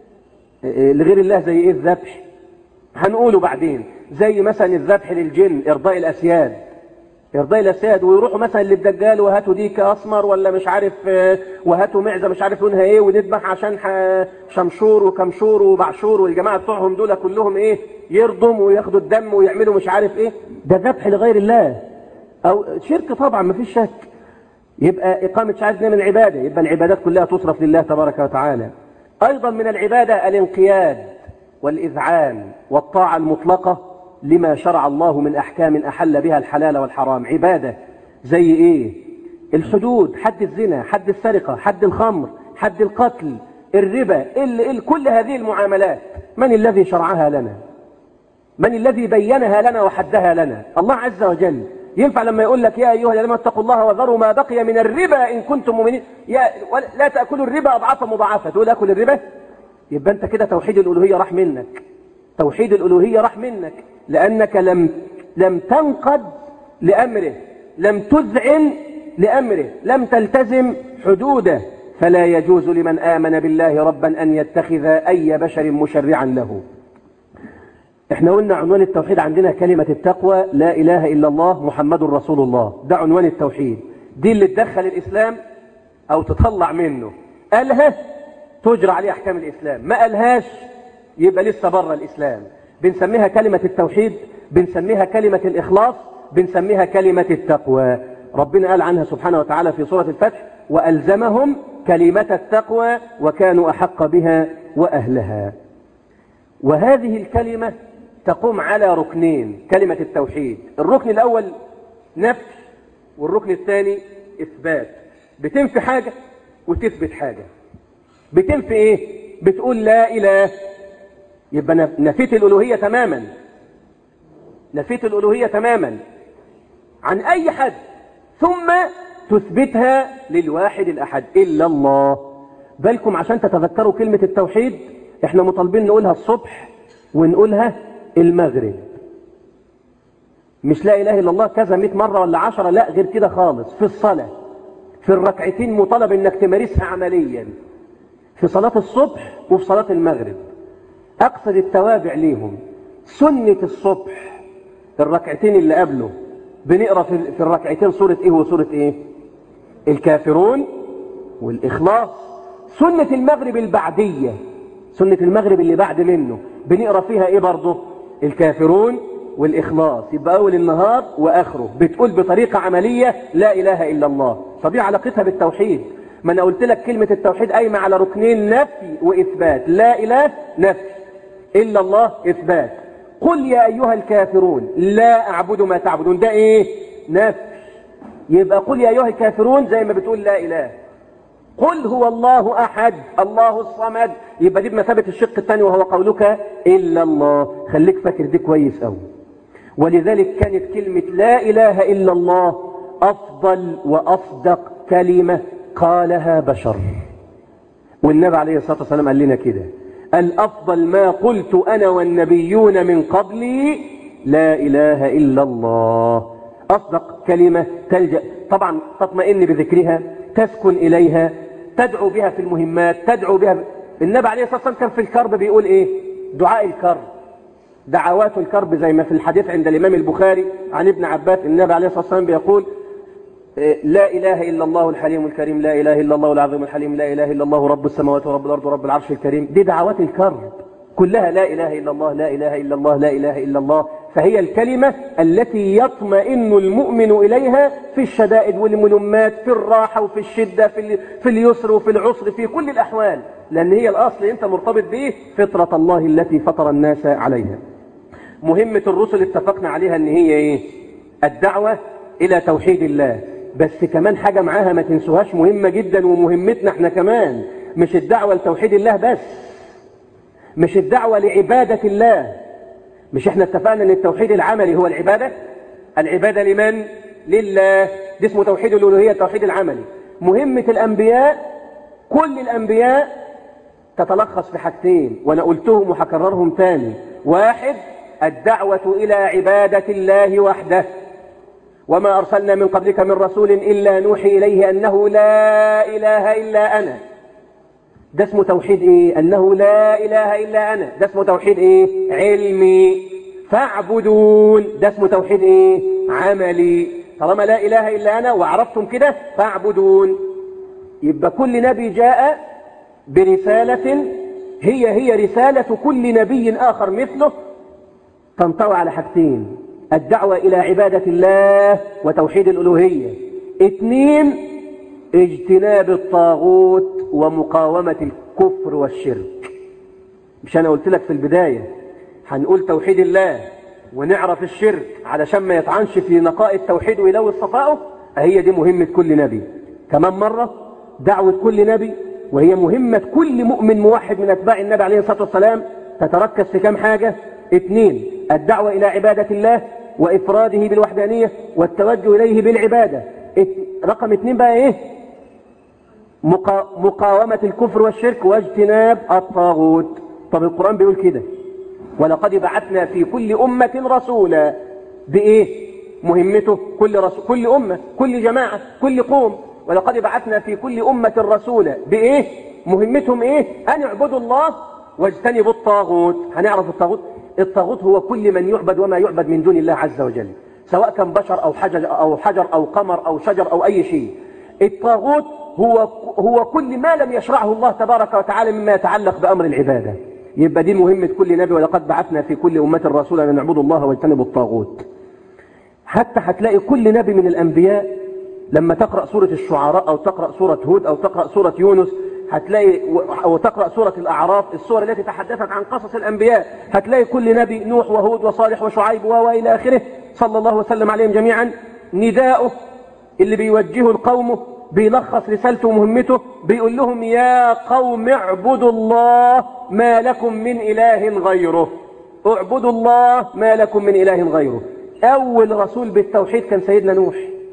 لغير الله زي ايه الذبح هنقوله بعدين زي مثلا الذبح للجن ارضاء الاسياد ارضاء الاسياد ويروحوا مثلا للدجال وهاتوا ديك اسمر ولا مش عارف وهاتوا معزه مش عارف لونها ايه ونذبح عشان شمشور وكمشور وبعشور والجماعه بتوعهم دول كلهم ايه يرضم وياخدوا الدم ويعملوا مش عارف ايه ده ذبح لغير الله او شرك طبعا ما فيش شك يبقى اقامه شعائر من العباده يبقى العبادات كلها تصرف لله تبارك وتعالى أيضا من العبادة الانقياد والإذعان والطاعة المطلقة لما شرع الله من أحكام أحل بها الحلال والحرام عبادة زي إيه الحدود حد الزنا حد السرقة حد الخمر حد القتل الربا ال ال كل هذه المعاملات من الذي شرعها لنا من الذي بينها لنا وحدها لنا الله عز وجل ينفع لما يقول لك يا أيها الذين اتقوا الله وذروا ما بقي من الربا إن كنتم مؤمنين يا لا تأكلوا الربا أضعافا مضاعفة تقول أكل الربا يبقى أنت كده توحيد الألوهية راح منك توحيد الألوهية راح منك لأنك لم لم تنقد لأمره لم تذعن لأمره لم تلتزم حدوده فلا يجوز لمن آمن بالله ربا أن يتخذ أي بشر مشرعا له احنا قلنا عنوان التوحيد عندنا كلمة التقوى لا إله إلا الله محمد رسول الله ده عنوان التوحيد دي اللي تدخل الإسلام أو تطلع منه قالها تجرى عليه أحكام الإسلام ما قالهاش يبقى لسه بره الإسلام بنسميها كلمة التوحيد بنسميها كلمة الإخلاص بنسميها كلمة التقوى ربنا قال عنها سبحانه وتعالى في سورة الفتح وألزمهم كلمة التقوى وكانوا أحق بها وأهلها وهذه الكلمة تقوم على ركنين كلمة التوحيد الركن الأول نفي والركن الثاني إثبات بتنفي حاجة وتثبت حاجة بتنفي إيه بتقول لا إله يبقى نفيت الألوهية تماما نفيت الألوهية تماما عن أي حد ثم تثبتها للواحد الأحد إلا الله بالكم عشان تتذكروا كلمة التوحيد احنا مطالبين نقولها الصبح ونقولها المغرب مش لا إله إلا الله كذا مئة مرة ولا عشرة لا غير كده خالص في الصلاة في الركعتين مطالب انك تمارسها عمليا في صلاة الصبح وفي صلاة المغرب أقصد التوابع ليهم سنة الصبح الركعتين اللي قبله بنقرأ في الركعتين سورة إيه وسورة إيه الكافرون والإخلاص سنة المغرب البعدية سنة المغرب اللي بعد منه بنقرأ فيها إيه برضه الكافرون والإخلاص يبقى أول النهار وآخره بتقول بطريقة عملية لا إله إلا الله طبيعة علاقتها بالتوحيد ما أنا قلت لك كلمة التوحيد قايمة على ركنين نفي وإثبات لا إله نفي إلا الله إثبات قل يا أيها الكافرون لا أعبد ما تعبدون ده إيه نفي يبقى قل يا أيها الكافرون زي ما بتقول لا إله قل هو الله أحد الله الصمد يبقى دي بمثابة الشق الثاني وهو قولك إلا الله خليك فاكر دي كويس أوي ولذلك كانت كلمة لا إله إلا الله أفضل وأصدق كلمة قالها بشر والنبي عليه الصلاة والسلام قال لنا كده الأفضل ما قلت أنا والنبيون من قبلي لا إله إلا الله أصدق كلمة تلجأ طبعا تطمئن بذكرها تسكن إليها تدعو بها في المهمات تدعو بها النبي عليه الصلاة والسلام كان في الكرب بيقول إيه دعاء الكرب دعوات الكرب زي ما في الحديث عند الإمام البخاري عن ابن عباس النبي عليه الصلاة والسلام بيقول لا إله إلا الله الحليم الكريم لا إله إلا الله العظيم الحليم لا إله إلا الله رب السماوات ورب الأرض ورب العرش الكريم دي دعوات الكرب كلها لا إله إلا الله لا إله إلا الله لا إله إلا الله فهي الكلمة التي يطمئن المؤمن إليها في الشدائد والملمات في الراحة وفي الشدة في, في اليسر وفي العسر في كل الأحوال لأن هي الأصل أنت مرتبط به فطرة الله التي فطر الناس عليها مهمة الرسل اتفقنا عليها أن هي إيه؟ الدعوة إلى توحيد الله بس كمان حاجة معاها ما تنسوهاش مهمة جدا ومهمتنا احنا كمان مش الدعوة لتوحيد الله بس مش الدعوة لعبادة الله مش احنا اتفقنا ان التوحيد العملي هو العبادة العبادة لمن لله ده اسمه توحيد الألوهية التوحيد العملي مهمة الأنبياء كل الأنبياء تتلخص في حاجتين وأنا قلتهم وهكررهم تاني واحد الدعوة إلى عبادة الله وحده وما أرسلنا من قبلك من رسول إلا نوحي إليه أنه لا إله إلا أنا ده اسمه توحيد إيه أنه لا إله إلا أنا ده اسمه توحيد إيه علمي فاعبدون ده اسمه توحيد إيه عملي طالما لا إله إلا أنا وعرفتم كده فاعبدون يبقى كل نبي جاء برسالة هي هي رسالة كل نبي آخر مثله تنطوي على حاجتين الدعوة إلى عبادة الله وتوحيد الألوهية اثنين اجتناب الطاغوت ومقاومة الكفر والشرك مش أنا قلت لك في البداية هنقول توحيد الله ونعرف الشرك علشان ما يطعنش في نقاء التوحيد ويلوث صفائه هي دي مهمة كل نبي كمان مرة دعوة كل نبي وهي مهمة كل مؤمن موحد من أتباع النبي عليه الصلاة والسلام تتركز في كم حاجة اثنين الدعوة إلى عبادة الله وإفراده بالوحدانية والتوجه إليه بالعبادة رقم اثنين بقى إيه مقا... مقاومة الكفر والشرك واجتناب الطاغوت طب القرآن بيقول كده ولقد بعثنا في كل أمة رسولا بإيه مهمته كل رسول كل أمة كل جماعة كل قوم ولقد بعثنا في كل أمة رسولا بإيه مهمتهم إيه أن يعبدوا الله واجتنبوا الطاغوت هنعرف الطاغوت الطاغوت هو كل من يعبد وما يعبد من دون الله عز وجل سواء كان بشر أو حجر أو حجر أو قمر أو شجر أو أي شيء الطاغوت هو هو كل ما لم يشرعه الله تبارك وتعالى مما يتعلق بأمر العبادة يبقى دي مهمة كل نبي ولقد بعثنا في كل أمة رسولا أن نعبدوا الله واجتنبوا الطاغوت حتى هتلاقي كل نبي من الأنبياء لما تقرأ سورة الشعراء أو تقرأ سورة هود أو تقرأ سورة يونس هتلاقي أو تقرأ سورة الأعراف السور التي تحدثت عن قصص الأنبياء هتلاقي كل نبي نوح وهود وصالح وشعيب وإلى آخره صلى الله وسلم عليهم جميعا نداؤه اللي بيوجهه القوم بيلخص رسالته ومهمته بيقول لهم يا قوم اعبدوا الله ما لكم من إله غيره اعبدوا الله ما لكم من إله غيره أول رسول بالتوحيد كان سيدنا نوح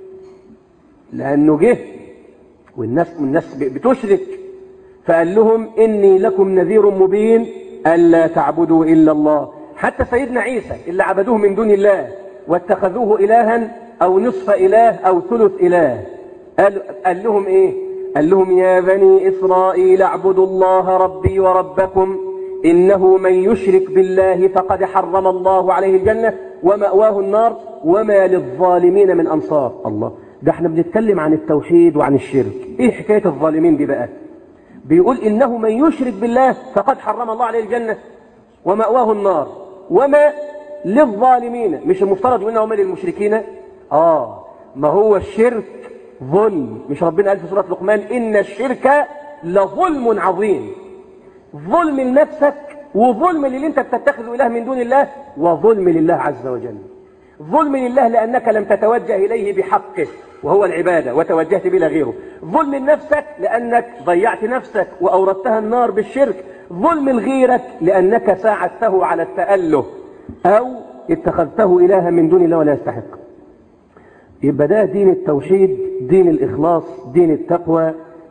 لأنه جه والناس, والناس بتشرك فقال لهم إني لكم نذير مبين ألا تعبدوا إلا الله حتى سيدنا عيسى اللي عبدوه من دون الله واتخذوه إلها أو نصف إله أو ثلث إله قال, قال لهم إيه قال لهم يا بني إسرائيل اعبدوا الله ربي وربكم إنه من يشرك بالله فقد حرم الله عليه الجنة ومأواه النار وما للظالمين من أنصار الله ده احنا بنتكلم عن التوحيد وعن الشرك ايه حكاية الظالمين دي بقى بيقول إنه من يشرك بالله فقد حرم الله عليه الجنة ومأواه النار وما للظالمين مش المفترض يقول هم للمشركين آه ما هو الشرك ظلم مش ربنا قال في سورة لقمان إن الشرك لظلم عظيم ظلم لنفسك وظلم للي انت بتتخذ إله من دون الله وظلم لله عز وجل ظلم لله لأنك لم تتوجه إليه بحقه وهو العبادة وتوجهت بلا غيره ظلم لنفسك لأنك ضيعت نفسك وأوردتها النار بالشرك ظلم لغيرك لأنك ساعدته على التأله أو اتخذته إلها من دون الله ولا يستحق يبقى ده دين التوحيد دين الإخلاص دين التقوى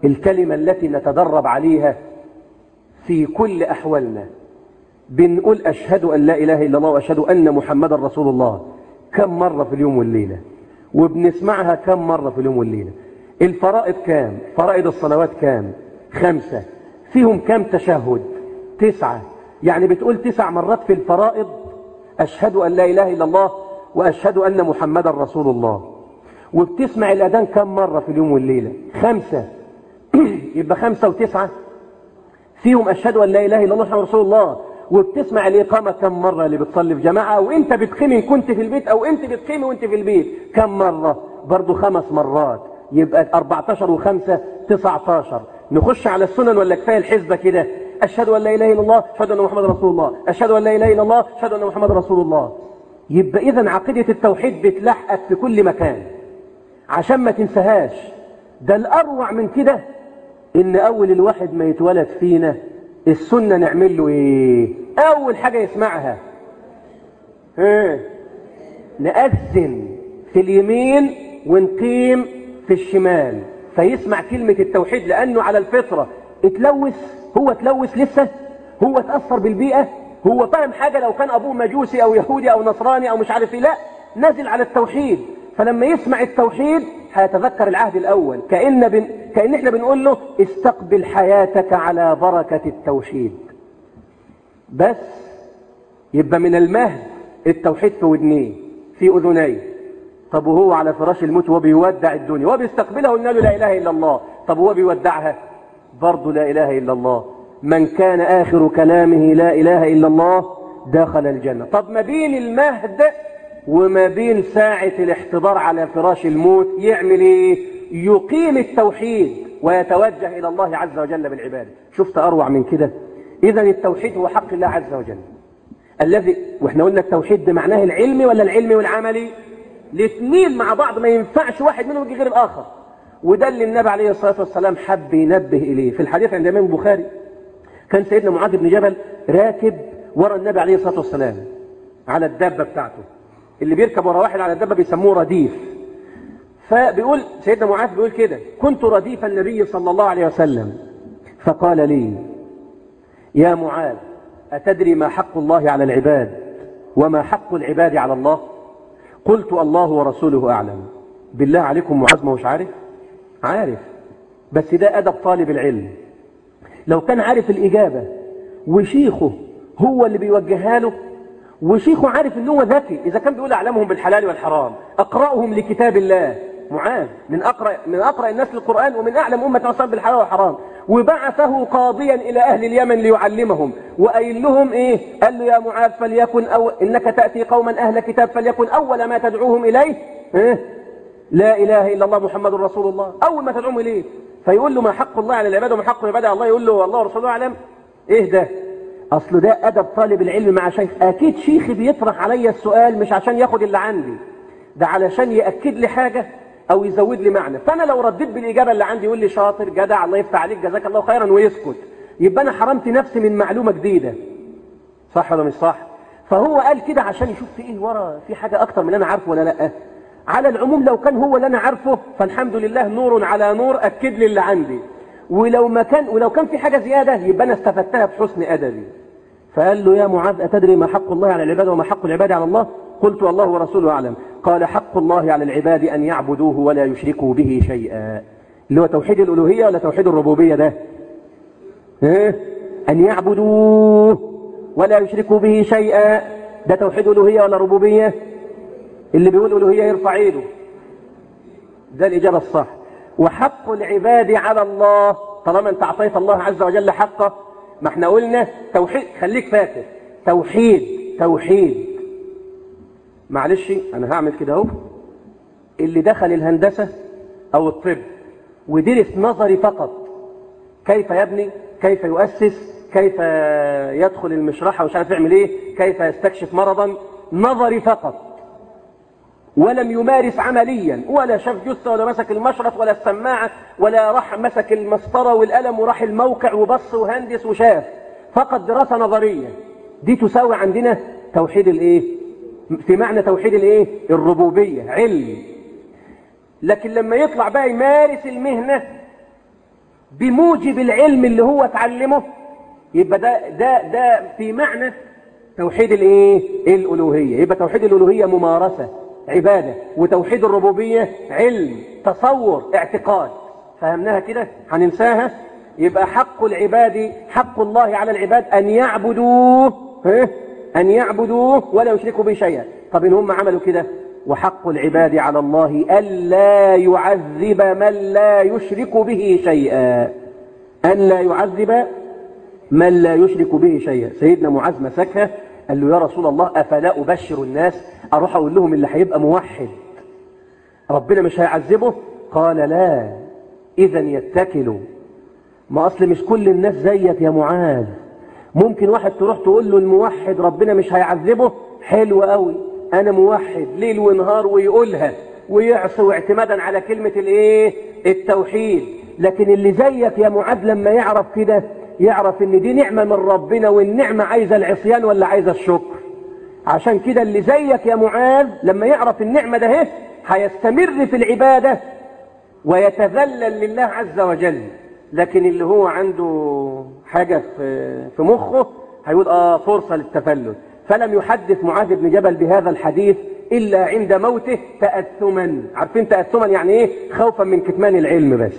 الكلمة التي نتدرب عليها في كل أحوالنا بنقول أشهد أن لا إله إلا الله وأشهد أن محمد رسول الله كم مرة في اليوم والليلة وبنسمعها كم مرة في اليوم والليلة الفرائض كام فرائض الصلوات كام خمسة فيهم كام تشهد تسعة يعني بتقول تسع مرات في الفرائض أشهد أن لا إله إلا الله وأشهد أن محمد رسول الله وبتسمع الأذان كم مرة في اليوم والليلة خمسة يبقى خمسة وتسعة فيهم أشهد أن لا إله إلا الله محمد رسول الله وبتسمع الإقامة كم مرة اللي بتصلي في جماعة وانت بتقيمي كنت في البيت أو انت بتقيمي وانت في البيت كم مرة برضو خمس مرات يبقى 14 و5 19 نخش على السنن ولا كفايه الحسبة كده أشهد أن لا إله إلا الله أشهد أن محمد رسول الله أشهد أن لا إله إلا الله أشهد أن محمد رسول الله يبقى إذا عقيدة التوحيد بتلحقك في كل مكان عشان ما تنساهاش ده الأروع من كده إن أول الواحد ما يتولد فينا السنة نعمل له إيه أول حاجة يسمعها ها نأذن في اليمين ونقيم في الشمال فيسمع كلمة التوحيد لأنه على الفطرة اتلوث هو اتلوث لسه هو اتأثر بالبيئة هو فاهم حاجة لو كان أبوه مجوسي أو يهودي أو نصراني أو مش عارف إيه لا نزل على التوحيد فلما يسمع التوحيد هيتذكر العهد الأول كأن, بن... كأن احنا بنقول له استقبل حياتك على بركة التوحيد بس يبقى من المهد التوحيد في ودنيه في أذنيه طب وهو على فراش الموت وهو بيودع الدنيا وهو بيستقبلها قلنا له لا إله إلا الله طب وهو بيودعها برضه لا إله إلا الله من كان آخر كلامه لا إله إلا الله دخل الجنة طب ما بين المهد وما بين ساعة الاحتضار على فراش الموت يعمل ايه يقيم التوحيد ويتوجه إلى الله عز وجل بالعبادة شفت أروع من كده إذا التوحيد هو حق الله عز وجل الذي واحنا قلنا التوحيد بمعناه العلمي ولا العلمي والعملي الاثنين مع بعض ما ينفعش واحد منهم يجي غير الآخر وده اللي النبي عليه الصلاة والسلام حب ينبه إليه في الحديث عند الإمام البخاري كان سيدنا معاذ بن جبل راكب ورا النبي عليه الصلاة والسلام على الدابة بتاعته اللي بيركب ورا واحد على الدابة بيسموه رديف فبيقول سيدنا معاذ بيقول كده كنت رديف النبي صلى الله عليه وسلم فقال لي يا معاذ أتدري ما حق الله على العباد وما حق العباد على الله قلت الله ورسوله أعلم بالله عليكم معاذ ما هوش عارف عارف بس ده أدب طالب العلم لو كان عارف الإجابة وشيخه هو اللي بيوجهها له وشيخه عارف ان هو ذكي اذا كان بيقول اعلمهم بالحلال والحرام اقراهم لكتاب الله معاذ من اقرا من اقرا الناس للقران ومن اعلم امه اصلا بالحلال والحرام وبعثه قاضيا الى اهل اليمن ليعلمهم وقايل لهم ايه قال له يا معاذ فليكن او انك تاتي قوما اهل كتاب فليكن اول ما تدعوهم اليه إيه؟ لا اله الا الله محمد رسول الله اول ما تدعوهم اليه فيقول له ما حق الله على العباد وما حق العباد على الله يقول له والله ورسوله اعلم ايه ده اصل ده ادب طالب العلم مع شيخ اكيد شيخي بيطرح عليا السؤال مش عشان ياخد اللي عندي ده علشان ياكد لي حاجه او يزود لي معنى فانا لو رديت بالاجابه اللي عندي يقول لي شاطر جدع الله يفتح عليك جزاك الله خيرا ويسكت يبقى انا حرمت نفسي من معلومه جديده صح ولا مش صح فهو قال كده عشان يشوف في ايه ورا في حاجه اكتر من اللي انا عارفه ولا لا على العموم لو كان هو اللي انا عارفه فالحمد لله نور على نور اكد لي اللي عندي ولو ما كان ولو كان في حاجه زياده يبقى انا استفدتها بحسن ادبي فقال له يا معاذ أتدري ما حق الله على العباد وما حق العباد على الله قلت الله ورسوله أعلم قال حق الله على العباد أن يعبدوه ولا يشركوا به شيئا اللي هو توحيد الألوهية ولا توحيد الربوبية ده إيه؟ أن يعبدوه ولا يشركوا به شيئا ده توحيد ألوهية ولا ربوبية اللي بيقول ألوهية يرفع ايده ده الإجابة الصح وحق العباد على الله طالما انت اعطيت الله عز وجل حقه ما احنا قلنا توحيد خليك فاكر توحيد توحيد معلش انا هعمل كده اهو اللي دخل الهندسة او الطب ودرس نظري فقط كيف يبني كيف يؤسس كيف يدخل المشرحة ومش عارف يعمل ايه كيف يستكشف مرضا نظري فقط ولم يمارس عمليا ولا شاف جثة ولا مسك المشرط ولا السماعة ولا راح مسك المسطرة والقلم وراح الموقع وبص وهندس وشاف فقط دراسة نظرية دي تساوي عندنا توحيد الايه في معنى توحيد الايه الربوبية علم لكن لما يطلع بقى يمارس المهنة بموجب العلم اللي هو اتعلمه يبقى ده ده ده في معنى توحيد الايه الالوهيه يبقى توحيد الالوهيه ممارسه عباده وتوحيد الربوبيه علم تصور اعتقاد فهمناها كده هننساها يبقى حق العباد حق الله على العباد ان يعبدوه ها؟ ان يعبدوه ولا يشركوا به شيئا طب ان هم عملوا كده وحق العباد على الله الا يعذب من لا يشرك به شيئا ان لا يعذب من لا يشرك به شيئا سيدنا معاذ مسكها قال له يا رسول الله افلا ابشر الناس اروح اقول لهم اللي هيبقى موحد ربنا مش هيعذبه قال لا اذا يتكلوا ما اصل مش كل الناس زيك يا معاذ ممكن واحد تروح تقول له الموحد ربنا مش هيعذبه حلو قوي انا موحد ليل ونهار ويقولها ويعصي اعتمادا على كلمة الايه التوحيد لكن اللي زيك يا معاذ لما يعرف كده يعرف ان دي نعمة من ربنا والنعمة عايزة العصيان ولا عايزة الشكر عشان كده اللي زيك يا معاذ لما يعرف النعمة ده اهي هيستمر في العبادة ويتذلل لله عز وجل لكن اللي هو عنده حاجة في في مخه هيقول اه فرصة للتفلت فلم يحدث معاذ بن جبل بهذا الحديث إلا عند موته تأثما عارفين تأثما يعني ايه خوفا من كتمان العلم بس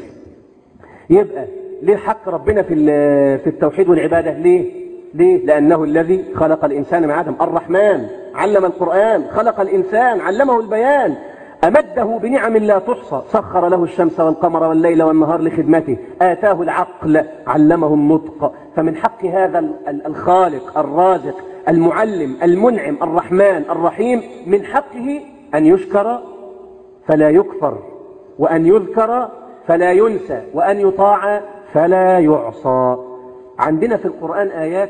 يبقى ليه حق ربنا في في التوحيد والعبادة ليه ليه لأنه الذي خلق الإنسان من عدم الرحمن علم القرآن خلق الإنسان علمه البيان أمده بنعم لا تحصى سخر له الشمس والقمر والليل والنهار لخدمته آتاه العقل علمه النطق فمن حق هذا الخالق الرازق المعلم المنعم الرحمن الرحيم من حقه أن يشكر فلا يكفر وأن يذكر فلا ينسى وأن يطاع فلا يعصى عندنا في القرآن آيات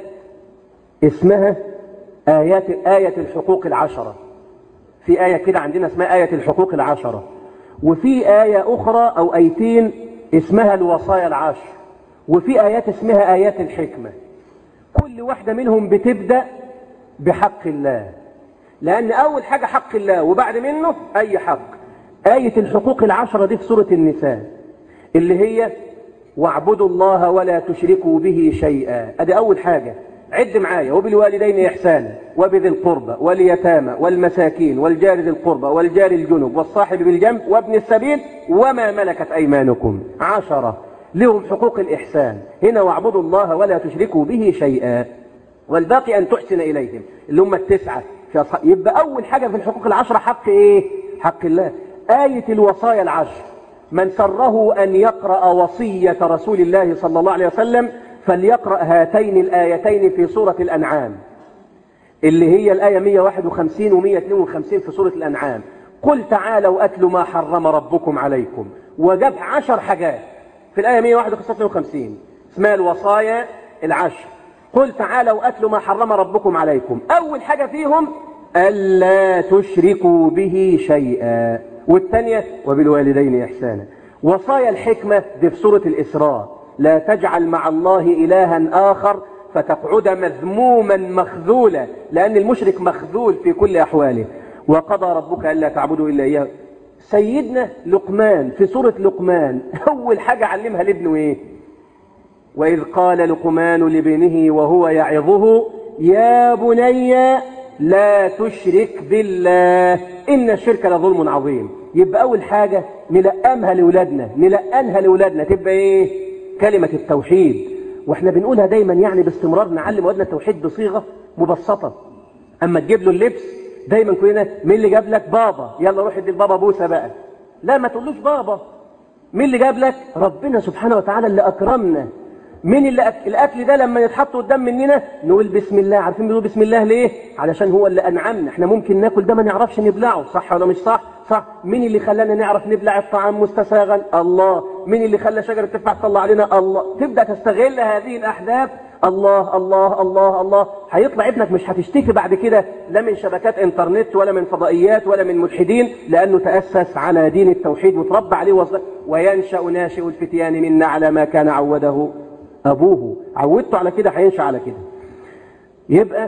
اسمها آيات آية الحقوق العشرة في آية كده عندنا اسمها آية الحقوق العشرة وفي آية أخرى أو آيتين اسمها الوصايا العشر وفي آيات اسمها آيات الحكمة كل واحدة منهم بتبدأ بحق الله لأن أول حاجة حق الله وبعد منه أي حق آية الحقوق العشرة دي في سورة النساء اللي هي واعبدوا الله ولا تشركوا به شيئا ادي اول حاجة عد معايا وبالوالدين احسانا وبذي القربى واليتامى والمساكين والجار ذي القربى والجار الجنب والصاحب بالجنب وابن السبيل وما ملكت ايمانكم عشرة لهم حقوق الاحسان هنا واعبدوا الله ولا تشركوا به شيئا والباقي ان تحسن اليهم اللي هم التسعة في أصحاب. يبقى اول حاجة في الحقوق العشرة حق ايه حق الله آية الوصايا العشر من سره أن يقرأ وصية رسول الله صلى الله عليه وسلم فليقرأ هاتين الآيتين في سورة الأنعام اللي هي الآية 151 و 152 في سورة الأنعام قل تعالوا أتلوا ما حرم ربكم عليكم وجاب عشر حاجات في الآية 151 اسمها الوصايا العشر قل تعالوا أتلوا ما حرم ربكم عليكم أول حاجة فيهم ألا تشركوا به شيئا والثانية وبالوالدين إحسانا وصايا الحكمة دي في سورة الإسراء لا تجعل مع الله إلها آخر فتقعد مذموما مخذولا لأن المشرك مخذول في كل أحواله وقضى ربك ألا تعبدوا إلا إياه سيدنا لقمان في سورة لقمان أول حاجة علمها لابنه إيه وإذ قال لقمان لابنه وهو يعظه يا بني لا تشرك بالله إن الشرك لظلم عظيم يبقى أول حاجة نلقمها لأولادنا نلقنها لأولادنا تبقى إيه كلمة التوحيد وإحنا بنقولها دايما يعني باستمرار نعلم أولادنا التوحيد بصيغة مبسطة أما تجيب له اللبس دايما كلنا مين اللي جاب لك بابا يلا روح ادي البابا بوسة بقى لا ما تقولوش بابا مين اللي جاب لك ربنا سبحانه وتعالى اللي أكرمنا مين اللي أك... الاكل ده لما يتحط قدام مننا نقول بسم الله عارفين بنقول بسم الله ليه علشان هو اللي انعمنا احنا ممكن ناكل ده ما نعرفش نبلعه صح ولا مش صح صح مين اللي خلانا نعرف نبلع الطعام مستساغا الله مين اللي خلى شجره التفاح تطلع علينا الله تبدا تستغل هذه الاحداث الله الله الله الله هيطلع ابنك مش هتشتكي بعد كده لا من شبكات انترنت ولا من فضائيات ولا من ملحدين لانه تاسس على دين التوحيد وتربى عليه وصل وينشا ناشئ الفتيان منا على ما كان عوده أبوه عودته على كده هينشأ على كده يبقى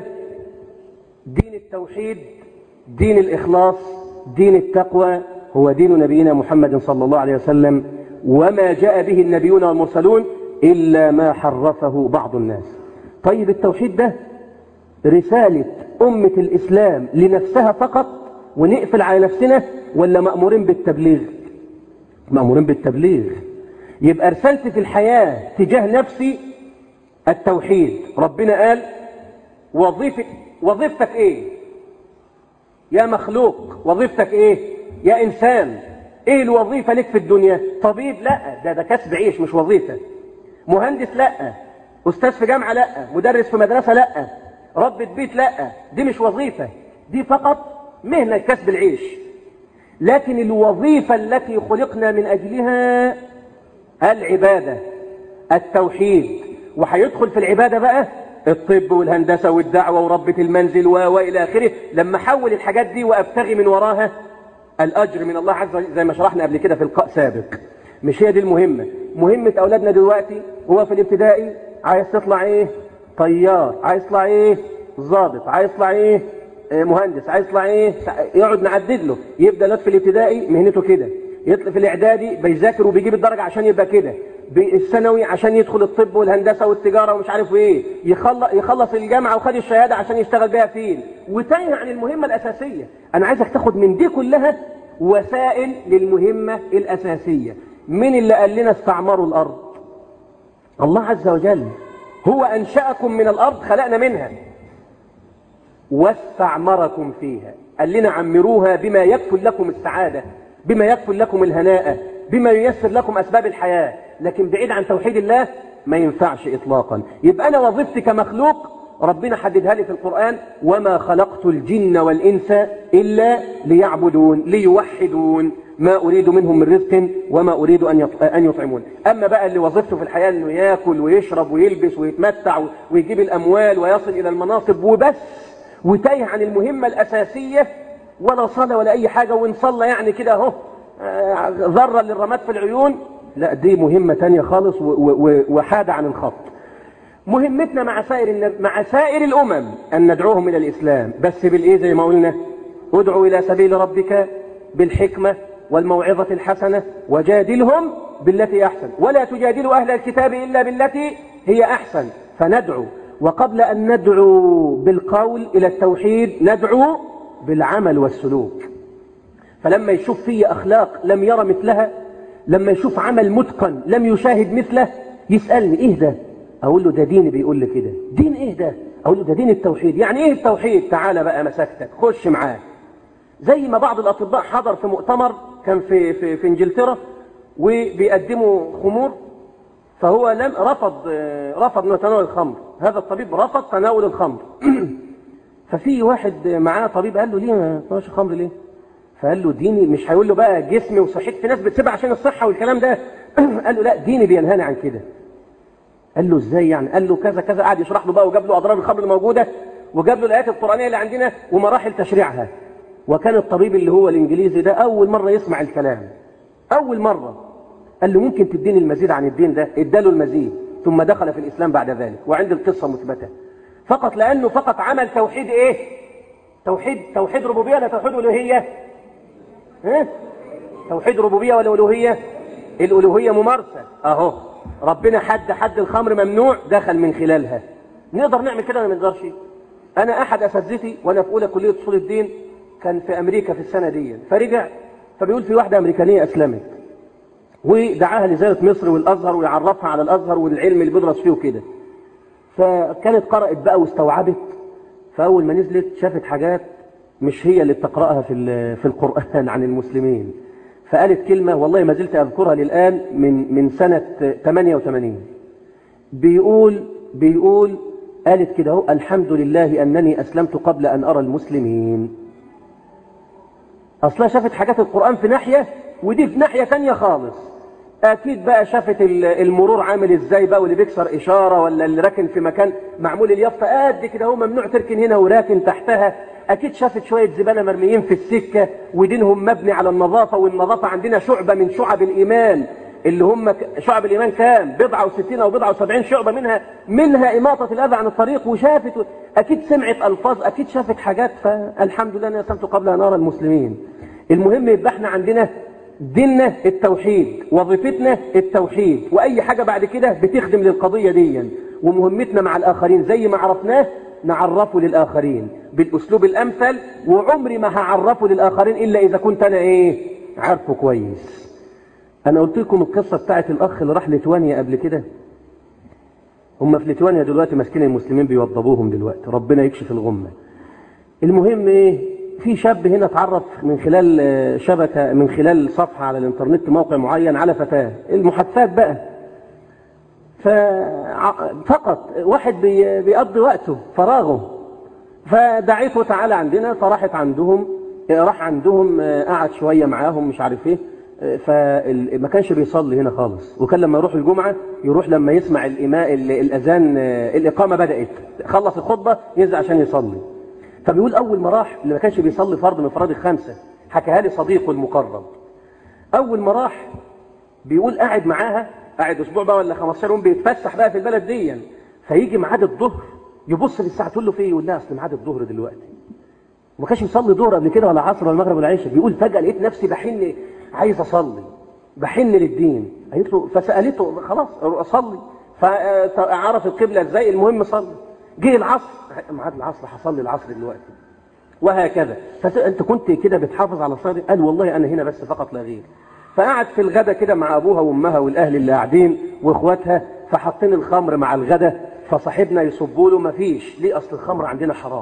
دين التوحيد دين الإخلاص دين التقوى هو دين نبينا محمد صلى الله عليه وسلم وما جاء به النبيون والمرسلون إلا ما حرفه بعض الناس طيب التوحيد ده رسالة أمة الإسلام لنفسها فقط ونقفل على نفسنا ولا مأمورين بالتبليغ مأمورين بالتبليغ يبقى رسالتي في الحياة تجاه نفسي التوحيد ربنا قال وظيفة وظيفتك ايه يا مخلوق وظيفتك ايه يا انسان ايه الوظيفة لك في الدنيا طبيب لا ده ده كسب عيش مش وظيفة مهندس لا استاذ في جامعة لا مدرس في مدرسة لا ربة بيت لا دي مش وظيفة دي فقط مهنة كسب العيش لكن الوظيفة التي خلقنا من أجلها العبادة التوحيد وهيدخل في العبادة بقى الطب والهندسة والدعوة وربة المنزل وإلى آخره لما حول الحاجات دي وأبتغي من وراها الأجر من الله عز وجل زي ما شرحنا قبل كده في لقاء سابق مش هي دي المهمة مهمة أولادنا دلوقتي هو في الابتدائي عايز تطلع إيه طيار عايز تطلع إيه ضابط عايز تطلع إيه مهندس عايز يطلع ايه يقعد نعدد له يبدا لط في الابتدائي مهنته كده يطلع في الاعدادي بيذاكر وبيجيب الدرجه عشان يبقى كده الثانوي عشان يدخل الطب والهندسه والتجاره ومش عارف ايه يخلص يخلص الجامعه وخد الشهاده عشان يشتغل بيها فين وتايه عن المهمه الاساسيه انا عايزك تاخد من دي كلها وسائل للمهمه الاساسيه مين اللي قال لنا استعمروا الارض الله عز وجل هو انشاكم من الارض خلقنا منها واستعمركم فيها قال لنا عمروها بما يكفل لكم السعادة بما يكفل لكم الهناء بما ييسر لكم أسباب الحياة لكن بعيد عن توحيد الله ما ينفعش إطلاقا يبقى أنا وظيفتي كمخلوق ربنا حددها لي في القرآن وما خلقت الجن والإنس إلا ليعبدون ليوحدون ما أريد منهم من رزق وما أريد أن أن يطعمون أما بقى اللي وظيفته في الحياة أنه يأكل ويشرب ويلبس ويتمتع ويجيب الأموال ويصل إلى المناصب وبس وتايه عن المهمة الأساسية ولا صلاة ولا أي حاجة وإن صلى يعني كده أهو ذرة للرماد في العيون لا دي مهمة تانية خالص وحاد عن الخط مهمتنا مع سائر مع سائر الأمم أن ندعوهم إلى الإسلام بس بالإيه زي ما قلنا ادعو إلى سبيل ربك بالحكمة والموعظة الحسنة وجادلهم بالتي أحسن ولا تجادلوا أهل الكتاب إلا بالتي هي أحسن فندعو وقبل أن ندعو بالقول إلى التوحيد ندعو بالعمل والسلوك فلما يشوف في أخلاق لم يرى مثلها لما يشوف عمل متقن لم يشاهد مثله يسألني إيه ده أقول له ده دين بيقول لي كده دين إيه ده أقول له ده دين التوحيد يعني إيه التوحيد تعالى بقى مسكتك خش معاه زي ما بعض الأطباء حضر في مؤتمر كان في, في, في إنجلترا وبيقدموا خمور فهو لم رفض رفض انه يتناول الخمر هذا الطبيب رفض تناول الخمر ففي واحد معاه طبيب قال له ليه ما تناولش خمر ليه فقال له ديني مش هيقول له بقى جسمي وصحتي في ناس بتسيبها عشان الصحه والكلام ده قال له لا ديني بينهاني عن كده قال له ازاي يعني قال له كذا كذا قعد يشرح له بقى وجاب له اضرار الخمر الموجوده وجاب له الايات القرانيه اللي عندنا ومراحل تشريعها وكان الطبيب اللي هو الانجليزي ده اول مره يسمع الكلام اول مره قال له ممكن تديني المزيد عن الدين ده اداله المزيد ثم دخل في الإسلام بعد ذلك وعند القصة مثبتة فقط لأنه فقط عمل توحيد إيه توحيد توحيد ربوبية ولا توحيد ألوهية ها؟ توحيد ربوبية ولا ألوهية الألوهية ممارسة أهو ربنا حد حد الخمر ممنوع دخل من خلالها نقدر نعمل كده ولا ما نقدرش أنا أحد أساتذتي وأنا في أولى كلية أصول الدين كان في أمريكا في السنة دي فرجع فبيقول في واحدة أمريكانية أسلمت ودعاها لزيارة مصر والأزهر ويعرفها على الأزهر والعلم اللي بيدرس فيه وكده فكانت قرأت بقى واستوعبت فأول ما نزلت شافت حاجات مش هي اللي بتقرأها في في القرآن عن المسلمين فقالت كلمة والله ما زلت أذكرها للآن من من سنة 88 بيقول بيقول قالت كده اهو الحمد لله أنني أسلمت قبل أن أرى المسلمين أصلا شافت حاجات القرآن في ناحية ودي في ناحية تانية خالص أكيد بقى شافت المرور عامل إزاي بقى واللي بيكسر إشارة ولا اللي راكن في مكان معمول اليافطة قد كده هو ممنوع تركن هنا وراكن تحتها أكيد شافت شوية زبالة مرميين في السكة ودينهم مبني على النظافة والنظافة عندنا شعبة من شعب الإيمان اللي هم شعب الإيمان كام بضعة وستين أو بضعة وسبعين شعبة منها منها إماطة الأذى عن الطريق وشافت أكيد سمعت ألفاظ أكيد شافت حاجات فالحمد لله أنا أسلمت قبل أن أرى المسلمين المهم يبقى احنا عندنا ديننا التوحيد وظيفتنا التوحيد وأي حاجة بعد كده بتخدم للقضية دي ومهمتنا مع الآخرين زي ما عرفناه نعرفه للآخرين بالأسلوب الأمثل وعمري ما هعرفه للآخرين إلا إذا كنت أنا إيه عارفه كويس أنا قلت لكم القصة بتاعت الأخ اللي راح ليتوانيا قبل كده هم في ليتوانيا دلوقتي ماسكين المسلمين بيوضبوهم دلوقتي ربنا يكشف الغمة المهم إيه في شاب هنا اتعرف من خلال شبكة من خلال صفحة على الانترنت موقع معين على فتاة المحادثات بقى فقط واحد بيقضي وقته فراغه فدعيته تعالى عندنا فراحت عندهم راح عندهم قعد شوية معاهم مش عارف ايه فما كانش بيصلي هنا خالص وكان لما يروح الجمعة يروح لما يسمع الإماء الأذان الإقامة بدأت خلص الخطبة ينزل عشان يصلي فبيقول أول ما راح اللي ما كانش بيصلي فرض من فرائض الخمسة حكاها لي صديقه المقرب أول ما راح بيقول قاعد معاها قاعد أسبوع بقى ولا 15 يوم بيتفسح بقى في البلد دي فيجي ميعاد الظهر يبص للساعة تقول له في يقول لها أصل ميعاد الظهر دلوقتي وما كانش يصلي ظهر قبل كده ولا عصر ولا المغرب ولا عشاء بيقول فجأة لقيت نفسي بحن عايز أصلي بحن للدين قالت له فسألته خلاص أصلي فعرف القبلة ازاي المهم صلي جه العصر ميعاد العصر هصلي العصر دلوقتي وهكذا فانت كنت كده بتحافظ على الصلاه قال والله انا هنا بس فقط لا غير فقعد في الغدا كده مع ابوها وامها والاهل اللي قاعدين واخواتها فحاطين الخمر مع الغدا فصاحبنا يصبوا له ما فيش ليه اصل الخمر عندنا حرام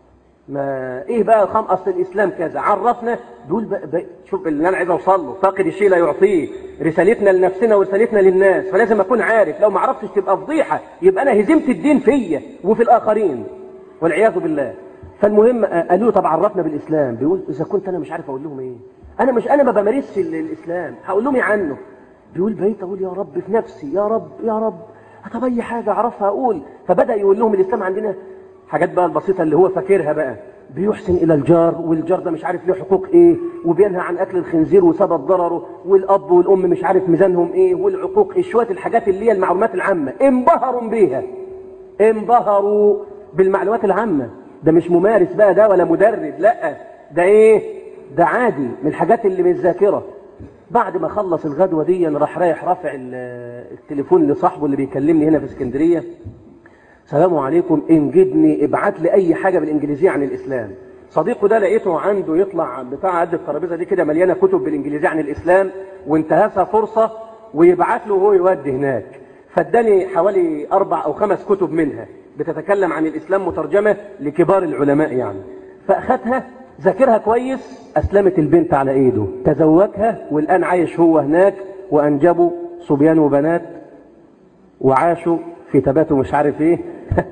ما ايه بقى الخمر اصل الاسلام كذا عرفنا دول بقى, بقى شوف اللي انا عايز اوصل له فاقد الشيء لا يعطيه رسالتنا لنفسنا ورسالتنا للناس فلازم اكون عارف لو ما عرفتش تبقى فضيحه يبقى انا هزمت الدين فيا وفي الاخرين والعياذ بالله فالمهم قالوا له طب عرفنا بالاسلام بيقول اذا كنت انا مش عارف اقول لهم ايه انا مش انا ما بمارسش الاسلام هقول لهم ايه عنه بيقول بقيت اقول يا رب في نفسي يا رب يا رب طب اي حاجه اعرفها اقول فبدا يقول لهم الاسلام عندنا حاجات بقى البسيطه اللي هو فاكرها بقى بيحسن الى الجار والجار ده مش عارف له حقوق ايه وبينهى عن اكل الخنزير وسبب ضرره والاب والام مش عارف ميزانهم ايه والعقوق إيه شويه الحاجات اللي هي المعلومات العامه انبهروا بيها انبهروا بالمعلومات العامه ده مش ممارس بقى ده ولا مدرب لا ده ايه ده عادي من الحاجات اللي من الذاكره بعد ما خلص الغدوه دي راح رايح رافع التليفون لصاحبه اللي بيكلمني هنا في اسكندريه سلام عليكم انجدني ابعت لي اي حاجه بالانجليزيه عن الاسلام صديقه ده لقيته عنده يطلع بتاع قد الترابيزه دي كده مليانه كتب بالانجليزيه عن الاسلام وانتهزها فرصه ويبعت له وهو يودي هناك فاداني حوالي اربع او خمس كتب منها بتتكلم عن الاسلام مترجمه لكبار العلماء يعني فاخدها ذاكرها كويس اسلمت البنت على ايده تزوجها والان عايش هو هناك وانجبوا صبيان وبنات وعاشوا في تبات مش عارف ايه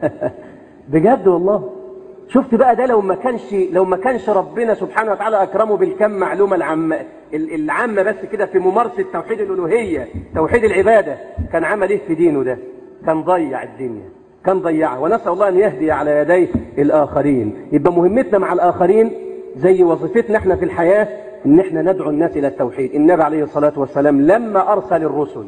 بجد والله شفت بقى ده لو ما كانش لو ما كانش ربنا سبحانه وتعالى اكرمه بالكم معلومه العامه العامه بس كده في ممارسه توحيد الالوهيه توحيد العباده كان عمل ايه في دينه ده كان ضيع الدنيا كان ضيعها ونسال الله ان يهدي على يديه الاخرين يبقى مهمتنا مع الاخرين زي وظيفتنا احنا في الحياه ان احنا ندعو الناس الى التوحيد النبي عليه الصلاه والسلام لما ارسل الرسل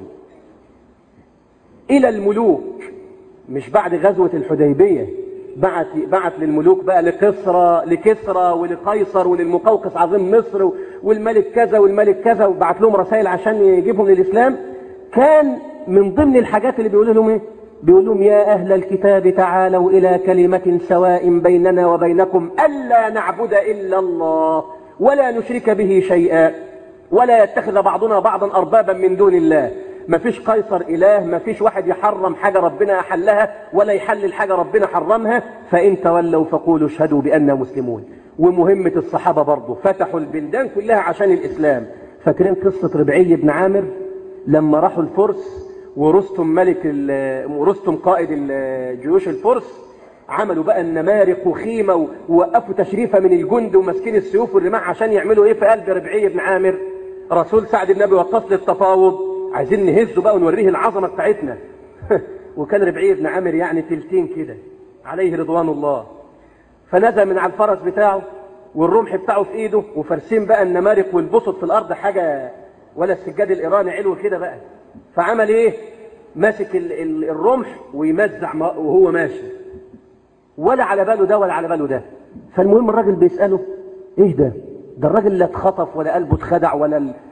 الى الملوك مش بعد غزوة الحديبية بعت بعت للملوك بقى لكسرى لكسرى ولقيصر وللمقوقس عظيم مصر والملك كذا والملك كذا وبعت لهم رسائل عشان يجيبهم للإسلام كان من ضمن الحاجات اللي بيقول لهم ايه بيقول لهم يا أهل الكتاب تعالوا إلى كلمة سواء بيننا وبينكم ألا نعبد إلا الله ولا نشرك به شيئا ولا يتخذ بعضنا بعضا أربابا من دون الله ما فيش قيصر إله ما فيش واحد يحرم حاجة ربنا أحلها ولا يحلل حاجة ربنا حرمها فإن تولوا فقولوا اشهدوا بأننا مسلمون ومهمة الصحابة برضه فتحوا البلدان كلها عشان الإسلام فاكرين قصة ربعي بن عامر لما راحوا الفرس ورستم ملك ورستم قائد جيوش الفرس عملوا بقى النمارق وخيمة ووقفوا تشريفة من الجند وماسكين السيوف والرماح عشان يعملوا ايه في قلب ربعي بن عامر رسول سعد بن ابي وقاص للتفاوض عايزين نهزه بقى ونوريه العظمة بتاعتنا وكان ربعي بن عامر يعني تلتين كده عليه رضوان الله فنزل من على الفرس بتاعه والرمح بتاعه في ايده وفرسين بقى النمارق والبسط في الارض حاجة ولا السجاد الايراني علو كده بقى فعمل ايه ماسك ال ال الرمح ويمزع وهو ماشي ولا على باله ده ولا على باله ده فالمهم الراجل بيسأله ايه ده ده الراجل لا اتخطف ولا قلبه اتخدع ولا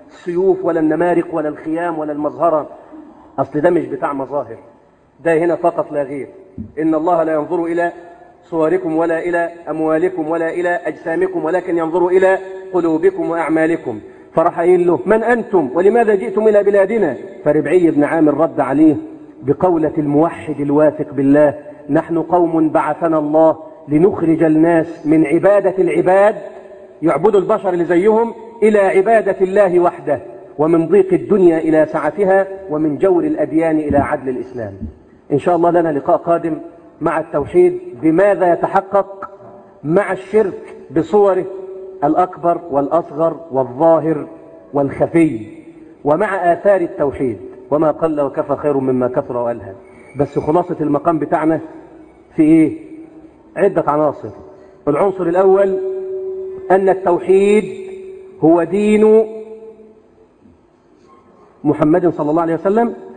السيوف ولا النمارق ولا الخيام ولا المظهرة أصل ده مش بتاع مظاهر ده هنا فقط لا غير إن الله لا ينظر إلى صوركم ولا إلى أموالكم ولا إلى أجسامكم ولكن ينظر إلى قلوبكم وأعمالكم فراح قايل له من أنتم ولماذا جئتم إلى بلادنا فربعي بن عامر رد عليه بقولة الموحد الواثق بالله نحن قوم بعثنا الله لنخرج الناس من عبادة العباد يعبدوا البشر اللي زيهم إلى عبادة الله وحده ومن ضيق الدنيا إلى سعتها ومن جور الأديان إلى عدل الإسلام إن شاء الله لنا لقاء قادم مع التوحيد بماذا يتحقق مع الشرك بصوره الأكبر والأصغر والظاهر والخفي ومع آثار التوحيد وما قل وكفى خير مما كثر وألهى بس خلاصة المقام بتاعنا في إيه؟ عدة عناصر العنصر الأول أن التوحيد هو دين محمد صلى الله عليه وسلم